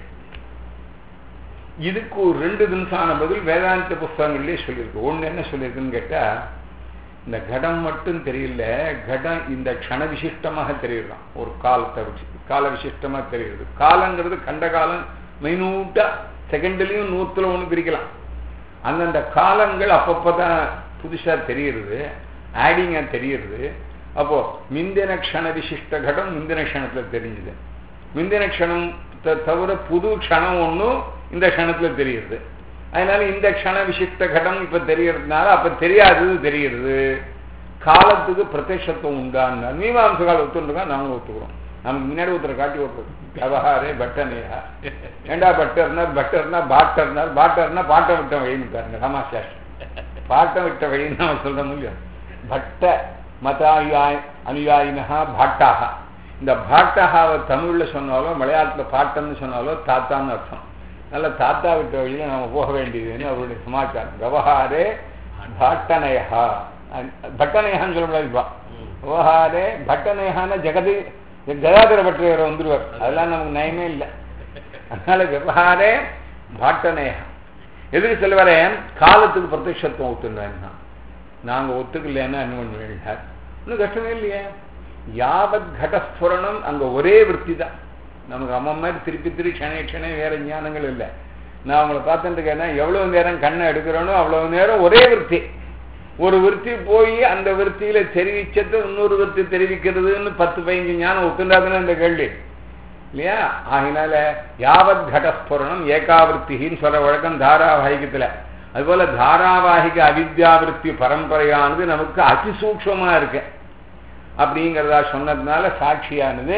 இதுக்கு ஒரு ரெண்டு நிமிஷமான பதில் வேதாந்த புஸ்தகங்கள்லயே சொல்லியிருக்கு ஒண்ணு என்ன சொல்லியிருக்குன்னு கேட்டா இந்த கடம் மட்டும் தெரியல கடம் இந்த க்ஷண விசிஷ்டமாக தெரியுறான் ஒரு காலத்தை வச்சு கால விசிஷ்டமா தெரியுது காலங்கிறது கண்ட காலம் மைனூட்டா செகண்ட்லயும் நூத்துல ஒண்ணு பிரிக்கலாம் அந்தந்த காலங்கள் அப்பப்பதான் புதுசா தெரியுது ஆடிங்கா தெரியுது அப்போ மிந்தின க்ஷண விசிஷ்ட கடம் முந்தின க்ஷணத்துல தெரிஞ்சுது முந்தின க்ஷணம் த- தவிர புது க்ஷணம் ஒண்ணும் இந்த க்ஷணத்துல தெரியுது அதனால இந்த க்ஷண விசிஷ்ட கடம் இப்ப தெரியறதுனால அப்ப தெரியாதது தெரியுது காலத்துக்கு பிரத்யட்சத்துவம் உண்டான்னு மீமாம்சகால் ஒத்துருக்கா நாங்களும் ஒத்துக்கிறோம் நமக்கு முன்னாடி ஒருத்தரை காட்டி ஒருத்தர் விவகாரே பட்டனையா ஏண்டா பட்டர்னார் பட்டர்னா பாட்டர்னார் பாட்டர்னா பாட்டம் விட்ட வழின்னு பாருங்க ராமாசாஸ்திரி பாட்டம் விட்ட வழின்னு அவன் சொல்ற முடியும் பட்ட மதாயுயாய் அனுயாயினஹா பாட்டாக இந்த பாட்டகாவை தமிழ்ல சொன்னாலும் மலையாளத்துல பாட்டன்னு சொன்னாலும் தாத்தான்னு அர்த்தம் நல்ல தாத்தா விட்ட வழியில நாம போக வேண்டியதுன்னு அவருடைய சமாச்சாரம் விவகாரே பாட்டனயா பட்டனயான்னு சொல்ல முடியாது விவகாரே பட்டனயான்னா ஜெகதி கதாதர பட்டரையர் வந்துருவார் அதெல்லாம் நமக்கு நயமே இல்லை அதனால விவகாரே பாட்டனேயா எதுக்கு சொல்லுவாரே காலத்துக்கு பிரத்யட்சத்துவம் ஒத்துன்றேன் நாங்க ஒத்துக்கலைன்னா என்ன பண்ணுவேன் ஒன்றும் கஷ்டமே இல்லையே யாவத் கடஸ்புரணம் அங்க ஒரே விற்பி தான் நமக்கு அம்மா மாதிரி திருப்பி திருப்பி க்ஷணே க்ஷணே வேற ஞானங்கள் இல்லை நான் அவங்கள பார்த்துட்டு இருக்கேன்னா எவ்வளவு நேரம் கண்ணை எடுக்கிறேனோ அவ்வளவு நேரம் ஒரே விற்பி ஒரு விற்பி போய் அந்த விற்த்தியில தெரிவிச்சது இன்னொரு விற்பி தெரிவிக்கிறதுன்னு பத்து பதினஞ்சு ஞானம் ஒத்துண்டாதுன்னு இந்த கேள்வி இல்லையா ஆகினால யாவத் கடஸ்புரணம் ஏகாவிருத்தின்னு சொல்ற வழக்கம் தாராவாகிகத்துல அதுபோல தாராவாகிக அவித்யாவிருத்தி பரம்பரையானது நமக்கு அதிசூக்ஷமா இருக்கு அப்படிங்கிறதா சொன்னதுனால சாட்சியானது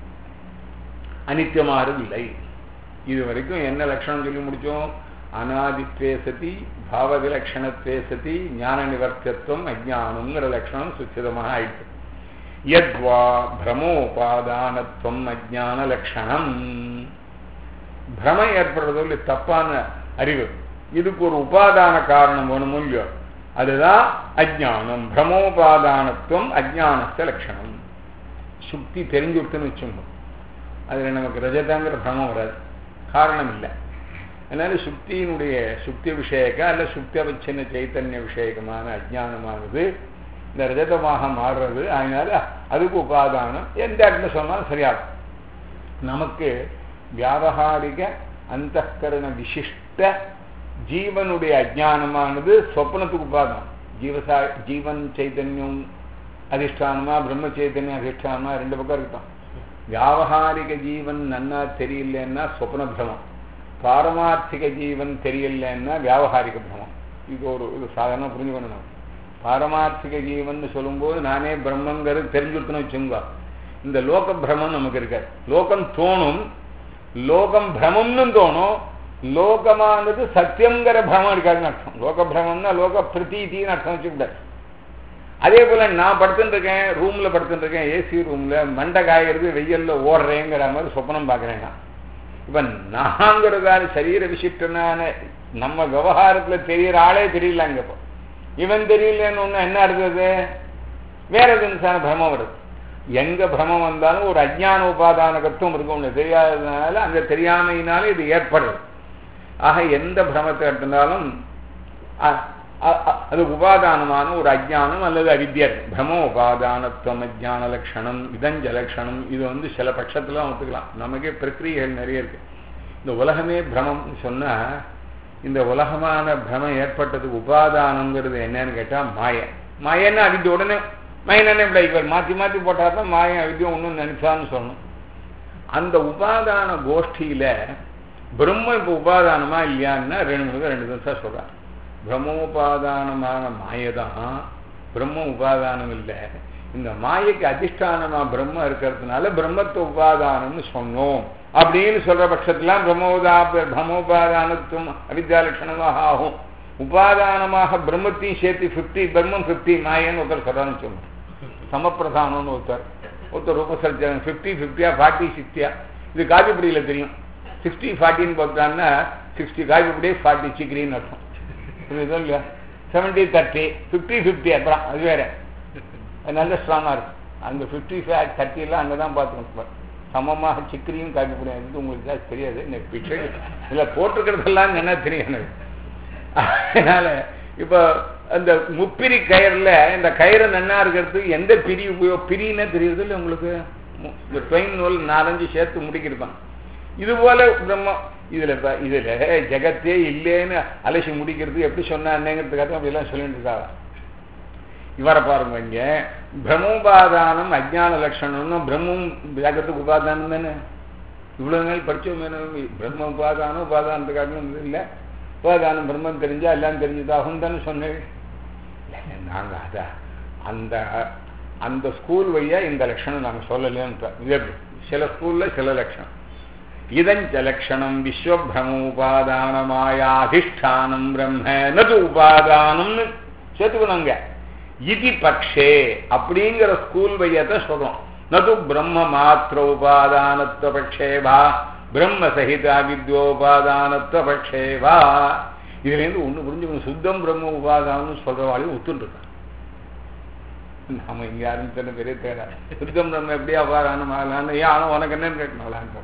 அனித்தியமாறதில்லை இது வரைக்கும் என்ன லட்சணம் சொல்லி முடிச்சோம் அனாதித்வே சதி பாவவிலட்சணத்வே சதி ஞான நிவர்த்தியத்துவம் அஜானம்ங்கிற லட்சணம் சுச்சிதமாக ஆயிடுச்சு யத்வா பிரமோபாதானத்துவம் அஜான லட்சணம் பிரமம் ஏற்படுறதோ இல்லை தப்பான அறிவு இதுக்கு ஒரு உபாதான காரணம் வேணும் இல்லையோ அதுதான் அஜானம் பிரமோபாதானத்துவம் அஜானஸ்த லட்சணம் சுக்தி தெரிஞ்சு விட்டுன்னு வச்சுங்க அதில் நமக்கு ரஜதாங்கிற பிரமம் வராது காரணம் இல்லை அதனால சுக்தியினுடைய சுக்தி விஷயக்க அல்ல சுக்தியவச்சின்ன சைத்தன்ய விஷயகமான அஜானமானது இந்த ரஜதமாக மாறுறது அதனால அதுக்கு உபாதானம் எந்த இடத்துல சொன்னாலும் சரியாகும் நமக்கு வியாபகாரிக அந்தகரண விசிஷ்ட ஜீவனுடைய அஜானமானது சொப்னத்துக்கு உபாதானம் ஜீவசா ஜீவன் சைத்தன்யம் அதிஷ்டானமா பிரம்ம சைத்தன்யம் அதிஷ்டானமா ரெண்டு பக்கம் இருக்கட்டும் வியாபகாரிக ஜீவன் நன்னா தெரியலன்னா சொப்ன பிரமம் பாரமார்த்திக ஜீவன் தெரியலன்னா வியாபகாரிக பிரமம் இது ஒரு இது சாதாரண புரிஞ்சுக்கணும் நம்ம பாரமார்த்திக ஜீவன் சொல்லும்போது நானே பிரம்மங்கிறது தெரிஞ்சுக்கணும் வச்சுங்க இந்த லோக பிரமம் நமக்கு இருக்காது லோகம் தோணும் லோகம் பிரமம்னு தோணும் லோகமானது சத்தியங்கிற பிரமம் இருக்காதுன்னு அர்த்தம் லோக பிரமம்னா லோக பிரதீதின்னு அர்த்தம் வச்சுக்கூடாது அதே போல நான் படுத்துட்டு இருக்கேன் ரூம்ல படுத்துட்டு இருக்கேன் ஏசி ரூம்ல மண்டை காயறது வெயில்ல ஓடுறேங்கிற மாதிரி சொப்பனம் பாக்குறேன் நான் இப்ப நாங்கிறதால சரீர விசிஷ்டனான நம்ம விவகாரத்துல தெரியற ஆளே தெரியலங்க இப்போ இவன் தெரியலன்னு ஒண்ணு என்ன இருந்தது வேற தினசான பிரமம் வருது எங்க பிரமம் வந்தாலும் ஒரு அஜ்ஞான உபாதானகத்துவம் இருக்கும் ஒண்ணு தெரியாததுனால அந்த தெரியாமையினால இது ஏற்படுது ஆக எந்த பிரமத்தை எடுத்திருந்தாலும் அது உபாதானமான ஒரு அஜ்ஞானம் அல்லது அவித்யா பிரம உபாதானத்துவம் அஜ்ஞான லட்சணம் இதஞ்ச லட்சணம் இது வந்து சில பட்சத்துல ஒத்துக்கலாம் நமக்கே பிரக்கிரியைகள் நிறைய இருக்கு இந்த உலகமே பிரமம் சொன்னா இந்த உலகமான பிரமம் ஏற்பட்டதுக்கு உபாதானங்கிறது என்னன்னு கேட்டா மாய மாயன்னு அவித்த உடனே மயனே இப்படி இவர் மாத்தி மாத்தி போட்டா தான் மாயம் அவித்தியம் ஒன்றும் நினைச்சான்னு சொல்லணும் அந்த உபாதான கோஷ்டியில பிரம்ம இப்ப உபாதானமா இல்லையான்னா ரெண்டு மூணு ரெண்டு நிமிஷம் சொல்றாங்க பிரம்மோபாதானமான மாயதான் பிரம்ம உபாதானம் இல்லை இந்த மாயைக்கு அதிஷ்டானமா பிரம்ம இருக்கிறதுனால பிரம்மத்தை உபாதானம்னு சொன்னோம் அப்படின்னு சொல்ற பட்சத்துல பிரம்மோதா பிரம்மோபாதானத்துவம் அவித்யா லட்சணமாக ஆகும் உபாதானமாக பிரம்மத்தையும் சேர்த்து பிப்டி பிரம்மம் பிப்டி மாயன்னு ஒருத்தர் சொல்றான்னு சொன்னோம் சமப்பிரதானம்னு ஒருத்தர் ஒருத்தர் உபசரிச்சாங்க ஃபிஃப்டி ஃபிஃப்டியா ஃபார்ட்டி சிக்ஸ்டியா இது காபிப்படியில் தெரியும் சிக்ஸ்டி ஃபார்ட்டின்னு பார்த்தாங்கன்னா சிக்ஸ்டி காபிப்படி ஃபார்ட்டி சிக்ரின்னு அர்த்தம் புரியுதோ இல்லையா செவன்டி தேர்ட்டி ஃபிஃப்டி ஃபிஃப்டி அப்புறம் அது வேற அது நல்ல ஸ்ட்ராங்காக இருக்கும் அந்த ஃபிஃப்டி ஃபைவ் தேர்ட்டியெல்லாம் அங்கே தான் பார்த்துக்கணும் சமமாக சிக்கரியும் காய்க்கப்படும் இது உங்களுக்கு தான் தெரியாது எனக்கு பிக்சர் இதில் போட்டிருக்கிறதெல்லாம் என்ன தெரியும் எனக்கு அதனால இப்போ அந்த முப்பிரி கயிறுல இந்த கயிறு நன்னா இருக்கிறதுக்கு எந்த பிரி உபயோ பிரின்னே தெரியுது இல்லை உங்களுக்கு இந்த ட்ரெயின் நூல் நாலஞ்சு சேர்த்து முடிக்கிருப்பான் இது போல பிரம்மம் இதுல இதுல ஜெகத்தே இல்லைன்னு அலசி முடிக்கிறது எப்படி சொன்னாங்கிறதுக்காக அப்படிலாம் சொல்லிட்டு இருக்காங்க இவரை பாருங்க இங்க பிரம்மோபாதானம் அஜான லட்சணம்னு பிரம்மம் ஜகத்துக்கு உபாதானம் தானே இவ்வளவு நாள் படிச்சோம் பிரம்ம உபாதானம் உபாதானத்துக்காக இல்லை உபாதானம் பிரம்மம் தெரிஞ்சா எல்லாம் தெரிஞ்சதாகும் தானே சொன்னேன் நாங்க அத அந்த அந்த ஸ்கூல் வழியா இந்த லட்சணம் நாங்க சொல்லலைன்னு இது எப்படி சில ஸ்கூல்ல சில லட்சணம் இதஞ்ச லட்சணம் விஸ்வபிரமோபாதானமாயாதிஷ்டானம் பிரம்ம நது உபாதானம்னு சேர்த்துக்கணுங்க இதி பக்ஷே அப்படிங்கிற ஸ்கூல் வையத்தை சொல்றோம் நது பிரம்ம மாத்திர உபாதானத்துவ பக்ஷேவா பிரம்ம சகித அவித்யோபாதானத்துவ பக்ஷேவா இதுல இருந்து ஒண்ணு புரிஞ்சுக்கணும் சுத்தம் பிரம்ம உபாதானம் சொல்றவாளையும் ஒத்துட்டு நாம இங்க யாரும் தெரியல பெரிய தேட சுத்தம் பிரம்ம எப்படி அபாதானம் ஆகலான்னு ஏன் ஆனா உனக்கு என்னன்னு கேட்கலான்னு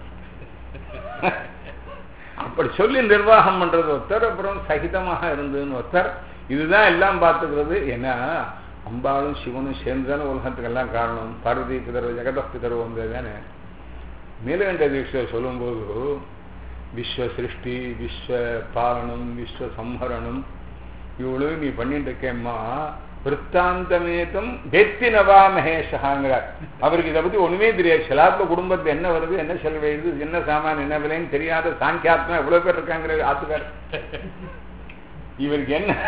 அப்படி சொல்லி நிர்வாகம் பண்றது ஒருத்தர் அப்புறம் சகிதமாக இருந்ததுன்னு ஒருத்தர் இதுதான் எல்லாம் பார்த்துக்கிறது ஏன்னா அம்பாளும் சிவனும் சேர்ந்து தானே உலகத்துக்கெல்லாம் காரணம் பார்வதி பிதர்வ ஜெகத பிதர்வ வந்தது தானே மேலகண்ட தீட்சை சொல்லும்போது விஸ்வ சிருஷ்டி விஸ்வ பாலனம் விஸ்வ சம்ஹரணம் இவ்வளவு நீ பண்ணிட்டு இருக்கேம்மா விற்த்தாந்தமேதம் வெத்தினவா மகேஷாங்கிறார் அவருக்கு இதை பத்தி ஒண்ணுமே தெரியாது சிலாப்ல குடும்பத்துல என்ன வருது என்ன செலவு எழுது என்ன சாமான் என்ன விலைன்னு தெரியாத சாங்கியாத்மா எவ்வளவு பேர் இருக்காங்கிற ஆத்துக்கார் இவருக்கு என்ன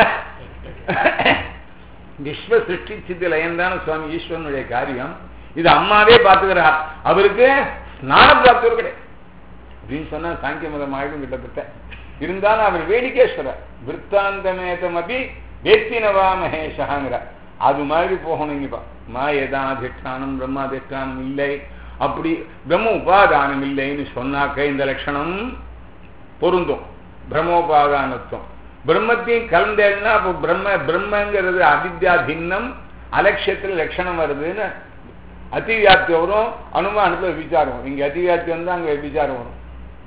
விஸ்வ சிருஷ்டி சித்தி லயன்தான சுவாமி ஈஸ்வரனுடைய காரியம் இது அம்மாவே பார்த்துக்கிறார் அவருக்கு ஸ்நான பிராப்தியர் கிடையாது அப்படின்னு சொன்னா சாங்கிய மதம் ஆயிடும் கிட்டத்தட்ட இருந்தாலும் அவர் வேடிக்கேஸ்வரர் விற்த்தாந்தமேதம் அப்படி வேத்தினவா மகேஷாங்கிற அது மாதிரி போகணும் இங்கப்பா மாயதாதிஷ்டானம் பிரம்மாதிஷ்டானம் இல்லை அப்படி பிரம்ம உபாதானம் இல்லைன்னு சொன்னாக்க இந்த லட்சணம் பொருந்தும் பிரம்மோபாதானத்துவம் பிரம்மத்தையும் கலந்தேன்னா அப்போ பிரம்ம பிரம்மங்கிறது அவித்யா பின்னம் அலட்சியத்தில் லட்சணம் வருதுன்னு அதிவியாப்தி வரும் அனுமானத்தில் விசாரம் வரும் இங்க அதிவியாப்தி வந்தா அங்க விசாரம் வரும்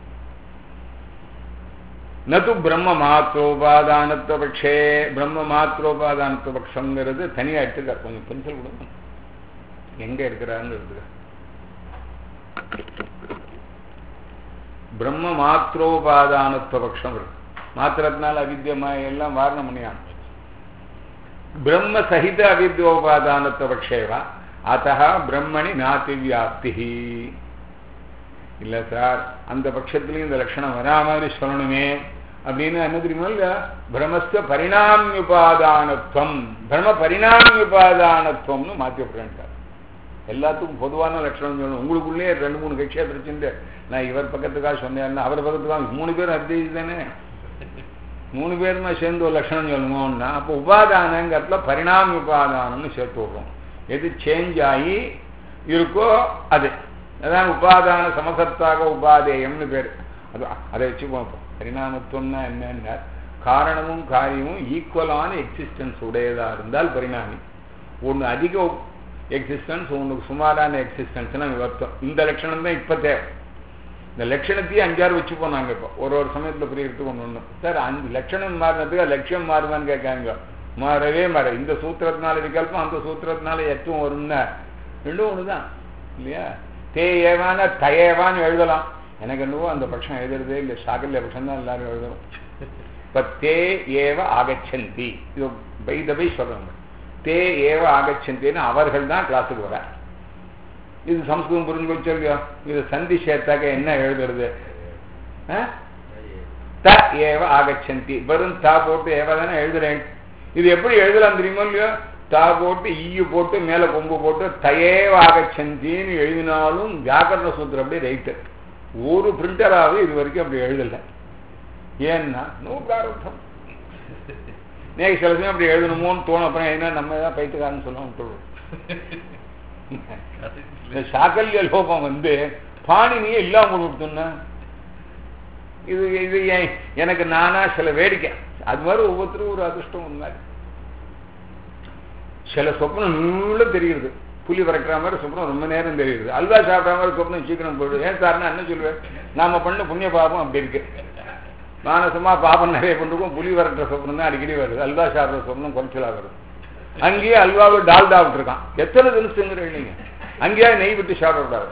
நது பிரம்ம மாத்திரோபாதானத்துவ பட்சே பிரம்ம மாத்திரோபாதானத்துவ பட்சங்கிறது தனியா எடுத்துக்கார் கொஞ்சம் பென்சில் கொடுங்க எங்க இருக்கிறாருன்னு எடுத்துக்க பிரம்ம மாத்திரோபாதானத்துவ பட்சம் இருக்கு மாத்திரத்தினால அவித்தியமாய எல்லாம் வாரணம் பண்ணியான் பிரம்ம சகித அவித்யோபாதானத்துவ பட்சேவா அத்த பிரம்மணி நாத்தி வியாப்தி இல்ல சார் அந்த பட்சத்திலையும் இந்த லட்சணம் வரா மாதிரி சொல்லணுமே அப்படின்னு என்ன தெரியுமா இல்ல பிரம்மஸ்த பரிணாமியுபாதானத்துவம் பிரம்ம பரிணாமியுபாதானத்துவம்னு மாற்றி விட்டுறேன்ட்டார் எல்லாத்துக்கும் பொதுவான லட்சணம் சொல்லணும் உங்களுக்குள்ளேயே ரெண்டு மூணு கட்சியா பிரிச்சுட்டு நான் இவர் பக்கத்துக்காக சொன்னேன் அவர் பக்கத்துக்காக மூணு பேர் அத்தியை தானே மூணு பேருமே சேர்ந்து ஒரு லட்சணம் சொல்லணும்னா அப்போ உபாதானங்கிறதுல பரிணாம உபாதானம்னு சேர்த்து விடுறோம் எது சேஞ்ச் ஆகி இருக்கோ அது அதான் உபாதான சமசத்தாக உபாதேயம்னு பேர் அது அதை வச்சு பார்ப்போம் பரிணாமத்துவம்னா என்னன்னா காரணமும் காரியமும் ஈக்குவலான எக்ஸிஸ்டன்ஸ் உடையதா இருந்தால் பரிணாமி ஒன்று அதிக எக்ஸிஸ்டன்ஸ் ஒன்று சுமாரான எக்ஸிஸ்டன்ஸ்னா விவர்த்தம் இந்த லட்சணம் தான் இப்போ தேவை இந்த லட்சணத்தையே அஞ்சாறு வச்சு போனாங்க இப்போ ஒரு ஒரு சமயத்தில் புரியறதுக்கு ஒன்று ஒன்று சார் அஞ்சு லட்சணம் மாறினதுக்கு லட்சியம் மாறுதான்னு கேட்காங்க மாறவே மாற இந்த சூத்திரத்தினால விகல்பம் அந்த சூத்திரத்தினால எத்தும் வரும்னா ரெண்டும் ஒன்று தான் இல்லையா தே ஏவான தயேவான்னு எழுதலாம் எனக்கு என்னவோ அந்த பட்சம் எழுதுறதே இல்லை சாகல்ய பட்சம் தான் எல்லாரும் எழுதணும் இப்ப தே ஏவ ஆகச்சந்தி இது பைதபை சொல்றாங்க தே ஏவ ஆகச்சந்தின்னு அவர்கள் தான் கிளாஸுக்கு வர இது சம்ஸ்கிருதம் புரிஞ்சு வச்சிருக்கோ இது சந்தி சேர்த்தாக்க என்ன எழுதுறது த ஏவ ஆகச்சந்தி வெறும் தா போட்டு ஏவ தானே எழுதுறேன் இது எப்படி எழுதலாம் தெரியுமோ இல்லையோ தா போட்டு ஈயு போட்டு மேல கொம்பு போட்டு தயேவ ஆகச்சந்தின்னு எழுதினாலும் வியாக்கரண சூத்திரம் அப்படியே ரைட்டு ஒரு பிரிண்டராகவே இது வரைக்கும் அப்படி எழுதல ஏன்னா நோ பிராரத்தம் நேக்கு சில சமயம் அப்படி எழுதணுமோன்னு தோணும் அப்புறம் என்ன நம்ம தான் பைத்துக்காரன்னு சொல்ல விட்டுருவோம் இந்த சாக்கல்ய லோகம் வந்து பாணினியே இல்லாம கொடுத்தோம்னா இது இது எனக்கு நானா சில வேடிக்கை அது மாதிரி ஒவ்வொருத்தரும் ஒரு அதிர்ஷ்டம் ஒரு மாதிரி சில சொப்னம் நீள தெரியுது புலி வறக்கிற மாதிரி சொப்னம் ரொம்ப நேரம் தெரியுது அல்வா சாப்பிட்ற மாதிரி சொப்னம் சீக்கிரம் போயிடுது ஏன் சார்னா என்ன சொல்லுவேன் நாம பண்ண புண்ணிய பாபம் அப்படி இருக்கு மானசமா பாபம் நிறைய பண்ணிருக்கோம் புலி வரட்டுற சொப்னம் தான் அடிக்கடி வருது அல்வா சாப்பிட்ற சொப்னம் குறைச்சலா வருது அங்கேயே அல்வாவை டால்டா விட்டுருக்கான் எத்தனை தினசுங்கிற நீங்க அங்கேயே நெய் விட்டு சாப்பிடக்கூடாது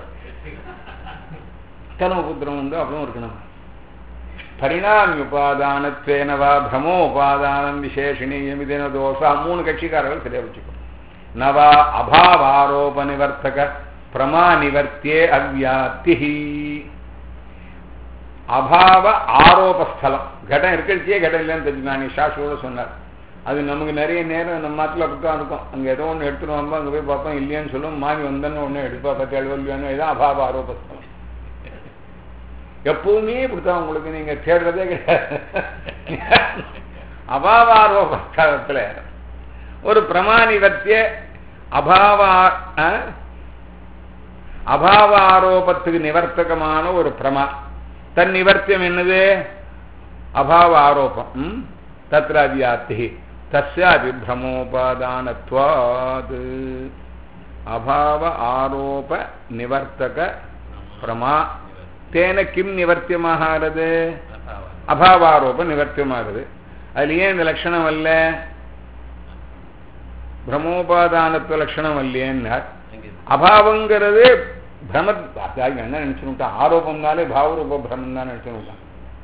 கனவு புத்திரம் உண்டு அப்படியும் இருக்கணும் பரிணாமி உபாதானத்வேனவா பிரமோ உபாதானம் விசேஷினியம் இதன தோஷா மூணு கட்சிக்காரர்கள் சரியா வச்சுக்கோ நவா அபாவாரோப நிவர்த்தக பிரமா நிவர்த்தியே அவ்யாப்தி அபாவ ஆரோபஸ்தலம் கடம் இருக்கிறச்சியே கடம் இல்லைன்னு தெரிஞ்சுக்கலாம் நீ சாஸ்திரோட சொன்னார் அது நமக்கு நிறைய நேரம் நம்ம நாட்டில் அப்படித்தான் இருக்கும் அங்கே ஏதோ ஒன்று எடுத்துட்டு வந்தோம் அங்கே போய் பார்ப்போம் இல்லையான்னு சொல்லும் மாமி வந்தேன்னு ஒன்று எடுப்பா பத்து எழுவல்லையானு இதான் அபாவ ஆரோபஸ்தலம் எப்பவுமே இப்படித்தான் உங்களுக்கு நீங்க தேடுறதே கிடையாது அபாவ ஆரோபஸ்தலத்தில் ஒரு பிரமாணிவத்திய அபாவ ஆ? அபாவ ஆரோபத்துக்கு நிவர்த்தகமான ஒரு பிரமா தன் நிவர்த்தியம் என்னது அபாவ ஆரோபம் ம்? தத்ர அவியாப்தி தஸ்யாபி பிரமோபாதானத்வாத் அபாவ ஆரோப நிவர்த்தக பிரமா தேன கிம் நிவர்த்தியமாகிறது அபாவாரோப நிவர்த்தியமாகுது அதுல ஏன் இந்த லட்சணம் அல்ல பிரமோபாதானத்துவ லட்சணம் இல்லையேன்னார் அபாவங்கிறது பிரம அதாவது என்ன நினைச்சுட்டான் ஆரோபம்னாலே பாவரூப பிரமம் தான் நினைச்சுட்டான்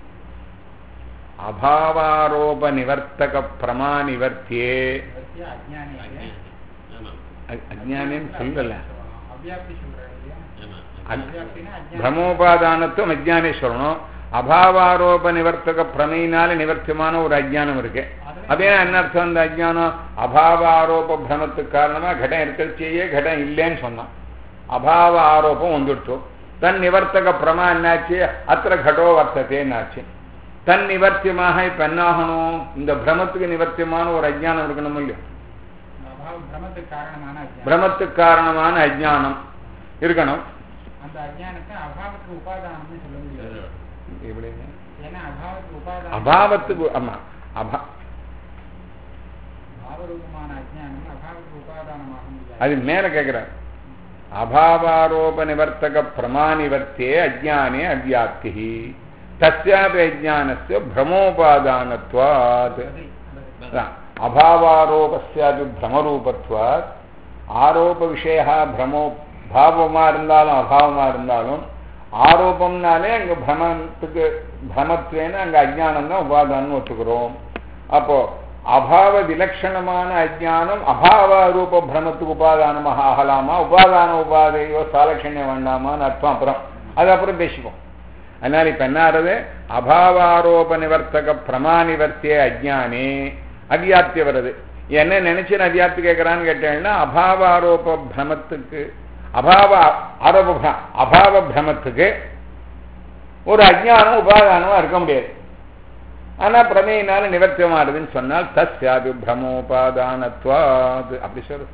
அபாவாரோப நிவர்த்தக பிரமா நிவர்த்தியே நிவர்த்தியா அஜ்ஞானி அ- அஜ்ஞானின்னு சொல்லல அவ்வியாப்தி சொல்றாரு இல்லையா அத்- அவ்வியாப்தினா அஜ்ஞானி பிரமோபாதானத்துவம் அஜ்ஞானே சொல்லணும் அபாவாரோப நிவர்த்தக பிரமையினால நிவர்த்தியமான ஒரு அஜ்ஞானம் இருக்கு அதே என்ன அர்த்தம் அந்த அஜ்ஞானம் அபாவ ஆரோப பிரமத்துக்கு காரணமா கடம் இருக்கிறச்சேயே கடம் இல்லைன்னு சொன்னான் அபாவ ஆரோபம் வந்துடுச்சு தன் நிவர்த்தக பிரமா என்னாச்சு அத்திர கடோ வர்த்ததேன்னாச்சு தன் நிவர்த்தியமாக இப்ப என்னாகணும் இந்த பிரமத்துக்கு நிவர்த்தியமான ஒரு அஜ்ஞானம் இருக்கணும் இல்லையோ அபாவம் பிரமத்துக்கு காரணமான அஜ்ஞானம் பிரமத்துக்கு காரணமான அஜ்ஞானம் இருக்கணும் அந்த அஜ்ஞானத்தை அபாவத்துக்கு உபாதானம்னு சொல்ல முடியாது எப்படிங்க ஏன்னா அபாவத்துக்கு உபாதானம் அபாவத்துக்கு ஆமா அபா பாவரூபமான அஜ்ஞானம் அபாவத்துக்கு உபாதானமாக முடியாது அது மேல கேட்கிறார் அபாவாரோப நிவர்த்தக பிரமா நிவர்த்தியே அஜானே அவ்யாப்தி தஸ்யாபி அஜானஸ்ய பிரமோபாதானத்வாத் பதில், பதில். அதான், அபாவாரோபஸ்யாபி பிரமரூபத்வாத் ஆரோப விஷயா பிரமோ பாவமா இருந்தாலும் அபாவமா இருந்தாலும் ஆரோபம்னாலே அங்க பிரமத்துக்கு பிரமத்வேன அங்க அஜ்ஞானம் தான் உபாதானம் ஒத்துக்கிறோம் அப்போ அபாவ விலட்சணமான அஜ்ஞானம் அபாவ ரூப பிரமத்துக்கு உபாதானமாக ஆகலாமா உபாதான உபாதையோ சாலட்சண்யம் வேண்டாமான்னு அர்த்தம் அப்புறம் அது அப்புறம் பேசிப்போம் அதனால இப்ப என்ன ஆறுது அபாவாரோப நிவர்த்தக பிரமா நிவர்த்திய அஜ்ஞானே அவ்யாப்தி வருது என்ன நினைச்சு நான் அவ்யாப்தி கேட்கறான்னு கேட்டேன்னா அபாவாரோப பிரமத்துக்கு அபாவ ஆரோப பிர- அபாவ பிரமத்துக்கு ஒரு அஜ்ஞானம் உபாதானமா இருக்க முடியாது ஆனா பிரமேயினால நிவர்த்தியமாறுதுன்னு சொன்னால் தஸ்யாபி பிரமோபாதானத்வாது அப்படி சொல்லு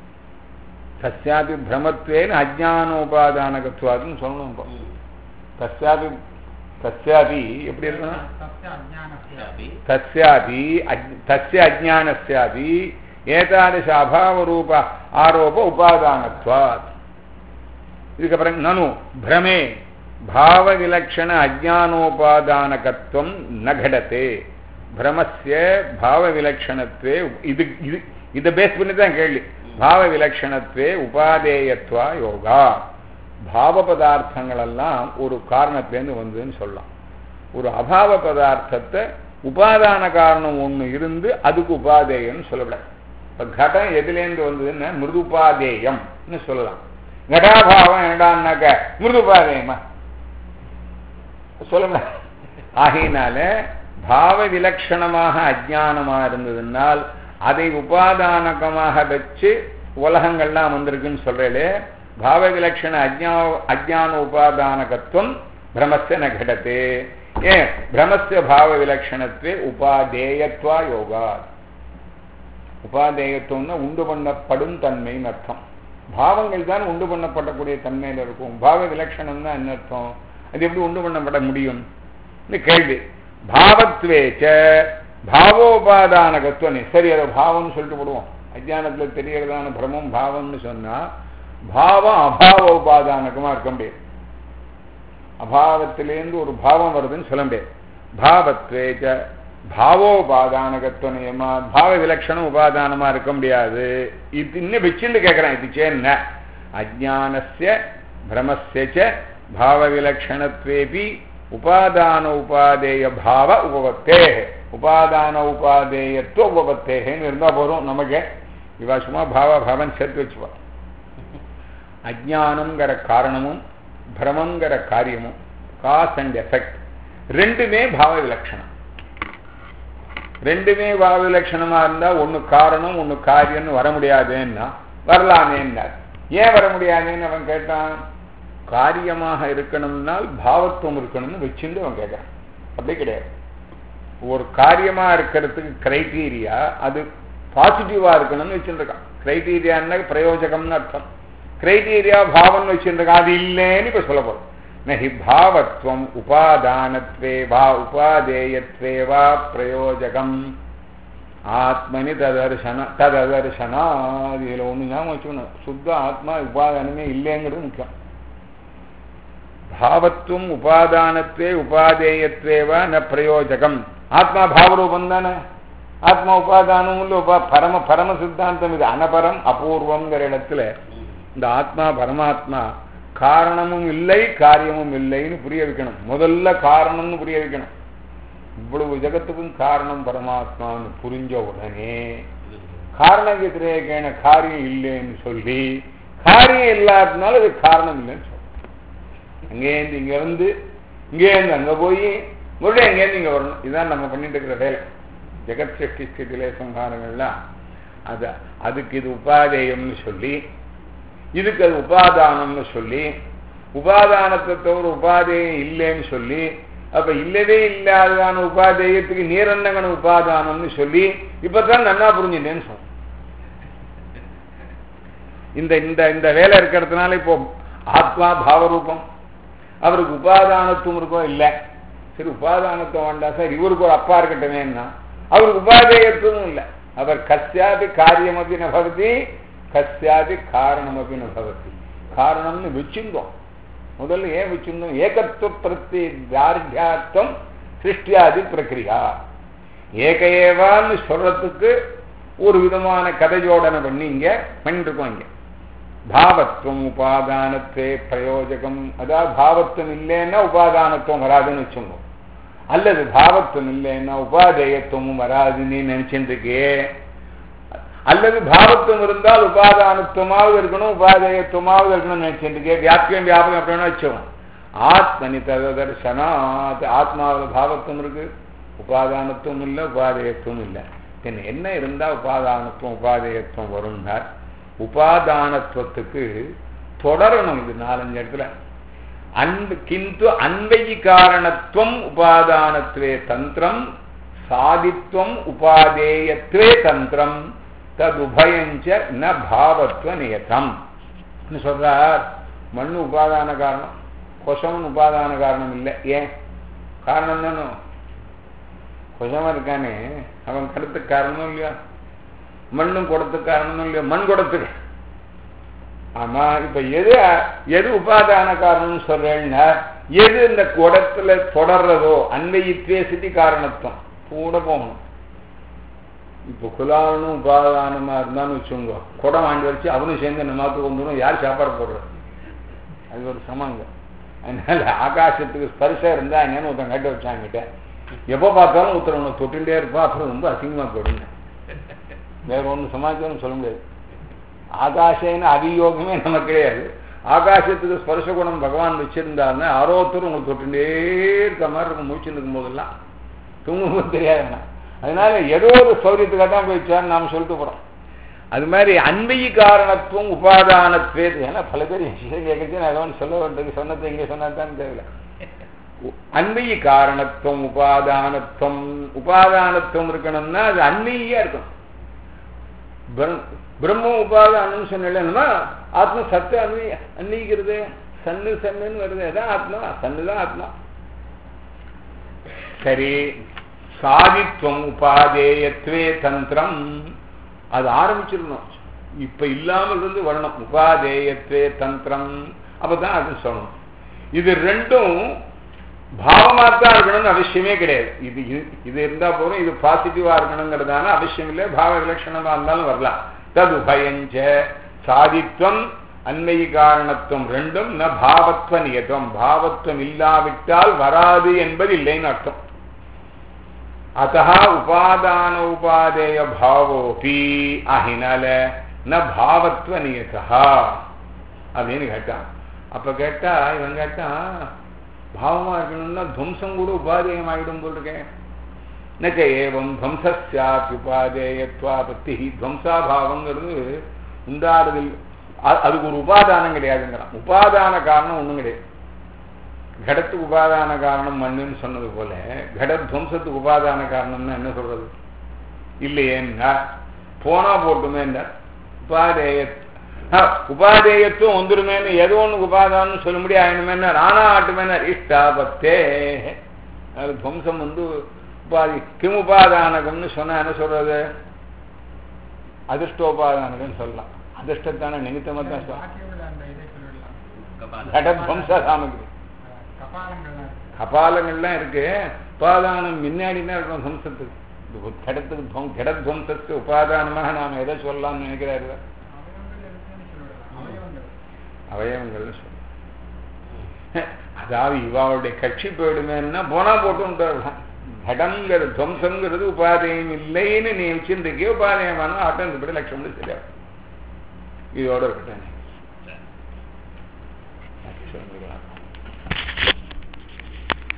தஸ்யாபி பிரமத்வேன அஜ்ஞானோபாதானகத்வாதுன்னு சொல்லணும் இப்போ தஸ்யாபி தஸ்யாபி எப்படி இருக்கணும் தஸ்ய அஜ்ஞானஸ்ய தஸ்யாபி அஜ்- தஸ்ய அஜ்ஞானஸ்யாபி ஏதாதச அபாவரூப ஆரோப உபாதானத்வாத் இதுக்கப்புறம் நனு பிரமே பாவ விலக்ஷண அஜானோபாதானகத்துவம் ந கடத்தே பிரமஸ்ய பாவ விலக்ஷணத்வே இது இது இதை பேஸ் பண்ணி தான் கேள்வி பாவ விலக்ஷணத்வே உபாதேயத்வா யோகா பாவ பதார்த்தங்கள் எல்லாம் ஒரு காரணத்திலேருந்து வந்ததுன்னு சொல்லலாம் ஒரு அபாவ பதார்த்தத்தை உபாதான காரணம் ஒண்ணு இருந்து அதுக்கு உபாதேயம்னு சொல்லக்கூடாது இப்ப கடம் எதுலேருந்து வந்ததுன்னா மிருதுபாதேயம்னு சொல்லலாம் கடாபாவம் என்னடான்னாக்க மிருதுபாதேயமா சொல்லக்கூடாது ஆகையினால பாவ விலட்சணமாக அஜ்ஞானமா இருந்ததுனால் அதை உபாதானகமாக வச்சு உலகங்கள்லாம் வந்திருக்குன்னு சொல்றேளே பாவ விலட்சண அஜ்ஞா அஜ்ஞான உபாதானகத்துவம் பிரமஸ்ய ந கடத்தே ஏன் பிரமஸ்ய பாவ விலட்சணத்துவே உபாதேயத்வா யோகா உபாதேயத்துவம்னா உண்டு பண்ணப்படும் தன்மைன்னு அர்த்தம் பாவங்கள் தான் உண்டு பண்ணப்படக்கூடிய தன்மையில இருக்கும் பாவ விலட்சணம்னா என்ன அர்த்தம் அது எப்படி உண்டு பண்ணப்பட முடியும் இந்த கேள்வி பாவத்வேச்ச பாவோபாதானகத்துவம் சரி அதை பாவம்னு சொல்லிட்டு விடுவோம் அஜானத்துல தெரியறதான பிரமம் பாவம்னு சொன்னா பாவம் அபாவ உபாதானகமா இருக்க முடியாது அபாவத்திலேருந்து ஒரு பாவம் வருதுன்னு சொல்ல முடியாது பாவத்வேச்ச பாவோபாதானகத்துவ நியமா பாவ விலட்சணம் உபாதானமா இருக்க முடியாது இது இன்னும் வச்சுன்னு கேட்கிறேன் இது சேன்ன அஜானஸ்ய பிரமஸ்ய ச பாவ விலட்சணத்வேபி உபாதான உபாதேய பாவ உபவத்தே உபாதான உபாதேயத்துவ உபவத்தேன்னு இருந்தா போதும் நமக்கு இவா சும்மா பாவ பாவன் சேர்த்து வச்சுப்பா அஜானங்கிற காரணமும் பிரமங்கிற காரியமும் காஸ் அண்ட் எஃபெக்ட் ரெண்டுமே பாவ விலட்சணம் ரெண்டுமே பாவ விலட்சணமா இருந்தா ஒன்னு காரணம் ஒன்னு காரியம்னு வர முடியாதுன்னா வரலாமேன்னா ஏன் வர முடியாதுன்னு அவன் கேட்டான் காரியமாக இருக்கணும்னால் பாவத்துவம் இருக்கணும்னு வச்சுட்டு அவன் கேட்கிறான் அப்படி கிடையாது ஒரு காரியமா இருக்கிறதுக்கு கிரைட்டீரியா அது பாசிட்டிவா இருக்கணும்னு வச்சுருக்கான் கிரைட்டீரியான்னா பிரயோஜகம்னு அர்த்தம் கிரைட்டீரியா பாவம்னு வச்சுருக்கான் அது இல்லைன்னு இப்ப சொல்ல போறோம் நஹி பாவத்வம் உபாதானத்வே வா உபாதேயத்வே வா பிரயோஜகம் ஆத்மனி ததர்சன ததர்சனா இதுல ஒண்ணு ஞாபகம் வச்சுக்கணும் சுத்த ஆத்மா உபாதானமே இல்லைங்கிறது முக்கியம் பாவத்துவம் உபாதானத்வே உபாதேயத்வேவா ந பிரயோஜகம் ஆத்மா பாவரூபம் தானே ஆத்மா உபாதானம் இல்லை உபா பரம பரம சித்தாந்தம் இது அனபரம் அபூர்வங்கிற இடத்துல இந்த ஆத்மா பரமாத்மா காரணமும் இல்லை காரியமும் இல்லைன்னு புரிய வைக்கணும் முதல்ல காரணம்னு புரிய வைக்கணும் இவ்வளவு ஜகத்துக்கும் காரணம் பரமாத்மான்னு புரிஞ்ச உடனே காரண வித்திரேகேன காரியம் இல்லைன்னு சொல்லி காரியம் இல்லாததுனால அது காரணம் இல்லைன்னு சொல்றோம் அங்கேருந்து இங்க வந்து இங்கேருந்து அங்க போய் மறுபடியும் அங்கேருந்து இங்க வரணும் இதுதான் நம்ம பண்ணிட்டு இருக்கிற வேலை ஜெகத் சக்தி ஸ்திதிலே சம்ஹாரங்கள்லாம் அது அதுக்கு இது உபாதேயம்னு சொல்லி இதுக்கு அது உபாதானம்னு சொல்லி உபாதானத்தை தவிர உபாதேயம் இல்லைன்னு சொல்லி அப்ப இல்லவே இல்லாததான உபாதேயத்துக்கு நீரண்டங்கன உபாதானம்னு சொல்லி இப்பதான் நன்னா புரிஞ்சுட்டேன்னு சொன்னேன் இந்த இந்த இந்த வேலை இருக்கிறதுனால இப்போ ஆத்மா பாவரூபம் அவருக்கு உபாதானத்துவம் இருக்கோ இல்லை சரி உபாதானத்துவம் வேண்டாம் சார் இவருக்கு ஒரு அப்பா இருக்கட்டுமேன்னா அவருக்கு உபாதேயத்துவம் இல்லை அவர் கஸ்யாதி காரியமபி நபவதி கஸ்யாதி காரணமபி நபவதி காரணம்னு வச்சிருந்தோம் முதல்ல ஏன் வச்சிருந்தோம் ஏகத்துவ பிரத்தி தார்டியார்த்தம் சிருஷ்டியாதி பிரக்கிரியா ஏக ஏவான்னு சொல்றதுக்கு ஒரு விதமான கதை ஜோடனை பண்ணி இங்க பண்ணிருக்கோம் இங்க பாவத்துவம் உபாதானத்தே பிரயோஜகம் அதாவது பாவத்துவம் இல்லைன்னா உபாதானத்துவம் வராதுன்னு வச்சுங்க அல்லது பாவத்துவம் இல்லைன்னா உபாதேயத்துவமும் வராதுன்னு நினைச்சுட்டு இருக்கே அல்லது பாவத்துவம் இருந்தால் உபாதானத்துவமாவது இருக்கணும் உபாதேயத்துவமாவது இருக்கணும்னு நினைச்சுட்டு இருக்கே வியாக்கியம் வியாபகம் அப்படின்னு வச்சோம் ஆத்மனி தர்சனாத் ஆத்மாவில் பாவத்துவம் இருக்கு உபாதானத்துவம் இல்லை உபாதேயத்துவம் இல்லை பின்ன என்ன இருந்தா உபாதானத்துவம் உபாதேயத்துவம் வரும்னார் உபாதானத்துவத்துக்கு தொடரணும் இது நாலஞ்சு இடத்துல அன்பு கிந்து அன்பயி காரணத்துவம் உபாதானத்வே தந்திரம் சாதித்வம் உபாதேயத்வே தந்திரம் ததுபயஞ்ச ந பாவத்துவ நியதம் சொல்றார் மண்ணு உபாதான காரணம் கொசவன் உபாதான காரணம் இல்லை ஏன் காரணம் தானோ கொசவன் இருக்கானே அவன் கருத்துக்கு காரணமும் இல்லையா மண்ணும் குடத்துக்கு காரணமும் இல்லையா மண் குடத்துக்கு ஆமா இப்ப எது எது உபாதான காரணம்னு சொல்றேன்னா எது இந்த குடத்துல தொடர்றதோ அன்வையித்வே சிட்டி காரணத்துவம் கூட போகணும் இப்போ குலாலனும் உபாதானமா இருந்தான்னு வச்சுக்கோங்க குடம் வாங்கி வச்சு அவனும் சேர்ந்து நம்ம மாத்து வந்துடும் யார் சாப்பாடு போடுறது அது ஒரு சமங்க அதனால ஆகாசத்துக்கு ஸ்பர்ஷம் இருந்தா என்னன்னு ஒருத்தன் கட்டி வச்சாங்கிட்ட எப்போ பார்த்தாலும் ஒருத்தர் உன்னை தொட்டுட்டே இருப்பா அப்புறம் ரொம்ப அசிங்கமா போயிடுங்க வேற ஒன்றும் சமாச்சாரம் சொல்ல முடியாது ஆகாஷேன்னு அபியோகமே நமக்கு கிடையாது ஆகாசத்துக்கு ஸ்பர்ஷ குணம் பகவான் வச்சிருந்தாருன்னா ஆரோத்தரும் உங்களுக்கு தொட்டுட்டே இருக்க மாதிரி இருக்கும் மூச்சு இருக்கும் போதெல்லாம் தூங்கும்போது தெரியாது அதனால ஏதோ ஒரு சௌரியத்துக்காக தான் போயிடுச்சான்னு நாம் சொல்லிட்டு போறோம் அது மாதிரி அன்பைய காரணத்துவம் உபாதானத்வே ஏன்னா பல பேர் விஷயம் கேட்கச்சு நான் ஏதோ சொல்ல வேண்டியது சொன்னது இங்கே சொன்னதான் தேவையில்ல அன்பைய காரணத்துவம் உபாதானத்துவம் உபாதானத்துவம் இருக்கணும்னா அது அன்மையா இருக்கணும் பிரம்ம உபாதானம் சொன்னா ஆத்மா சத்து அன்வை அன்வயிக்கிறது சன்னு சன்னுன்னு வருது அதான் ஆத்மா சன்னு தான் ஆத்மா சரி சாதித்வம் உபாதேயத்வே தந்திரம் அது ஆரம்பிச்சிடணும் இப்ப இல்லாமல் இருந்து வரணும் உபாதேயத்வே தந்திரம் அப்பதான் அது சொல்லணும் இது ரெண்டும் பாவமாத்தான் இருக்கணும்னு அவசியமே கிடையாது இது இது இருந்தா போதும் இது பாசிட்டிவா இருக்கணுங்கிறதான அவசியம் இல்லை பாவ விலட்சணமா இருந்தாலும் வரலாம் தது பயஞ்ச சாதித்வம் அன்மைய காரணத்துவம் ரெண்டும் ந பாவத்வ நியதம் பாவத்துவம் இல்லாவிட்டால் வராது என்பது இல்லைன்னு அர்த்தம் அத்தா உபாதான உபாதேய பாவோபி ஆகினால ந பாவத்வ நியதா அப்படின்னு கேட்டான் அப்ப கேட்டா இவன் கேட்டான் பாவமா இருக்கணும்னா துவம்சம் கூட உபாதேயம் ஆகிடும் போல் இருக்கேன் நச்ச ஏவம் துவம்சாப்பி உபாதேயத்வாபத்தி துவம்சாபாவங்கிறது உண்டாடுதில் அதுக்கு ஒரு உபாதானம் கிடையாதுங்கிறான் உபாதான காரணம் ஒன்றும் கிடையாது கடத்துக்கு உபாதான காரணம் மண்ணுன்னு சொன்னது போல கடத்வம்சத்துக்கு உபாதான காரணம்னா என்ன சொல்றது இல்லையேன்னா போனா போட்டுமே உபாதேய உபாதேயத்துவம் வந்துருமேன்னு எது ஒண்ணு உபாதான்னு சொல்ல முடியாது ஆயணுமேன்னு ஆனா ஆட்டுமேன இஷ்டாபத்தே அது துவம்சம் வந்து உபாதி கிம் உபாதானகம்னு சொன்னா என்ன சொல்றது அதிர்ஷ்டோபாதானகம்னு சொல்லலாம் அதிர்ஷ்டத்தான நிமித்தமா தான் சொல்லலாம் பாக்கி உள்ள அந்த இதை சொல்லிடலாம் கடத்வம்ச சாமகிரி அஹ் கபாலங்கள்லாம் இருக்கு. கபாலங்கள்லாம் இருக்கு உபாதானம் முன்னாடி தான் இருக்கும் துவம்சத்துக்கு இது கடத்துக்கு துவம் கடத்வம்சத்துக்கு உபாதானமாக நாம் எதை சொல்லலாம்னு நினைக்கிறாரு அவயவங்கள் இருக்குன்னு சொல்லிடலாம் அவயவங்கள் அவயவங்கள்னு சொல்லலாம் அதாவது இவாவுடைய கட்சி போயிடுமேன்னா போனா போட்டு கடங்கிறது துவம்சங்கிறது உபாதேயம் இல்லைன்னு நீ வச்சிருந்துக்கே உபாதேயமான ஆட்டம் இப்படி லட்சம் சரியா இதோட இருக்கட்டும் சொல்லுங்களா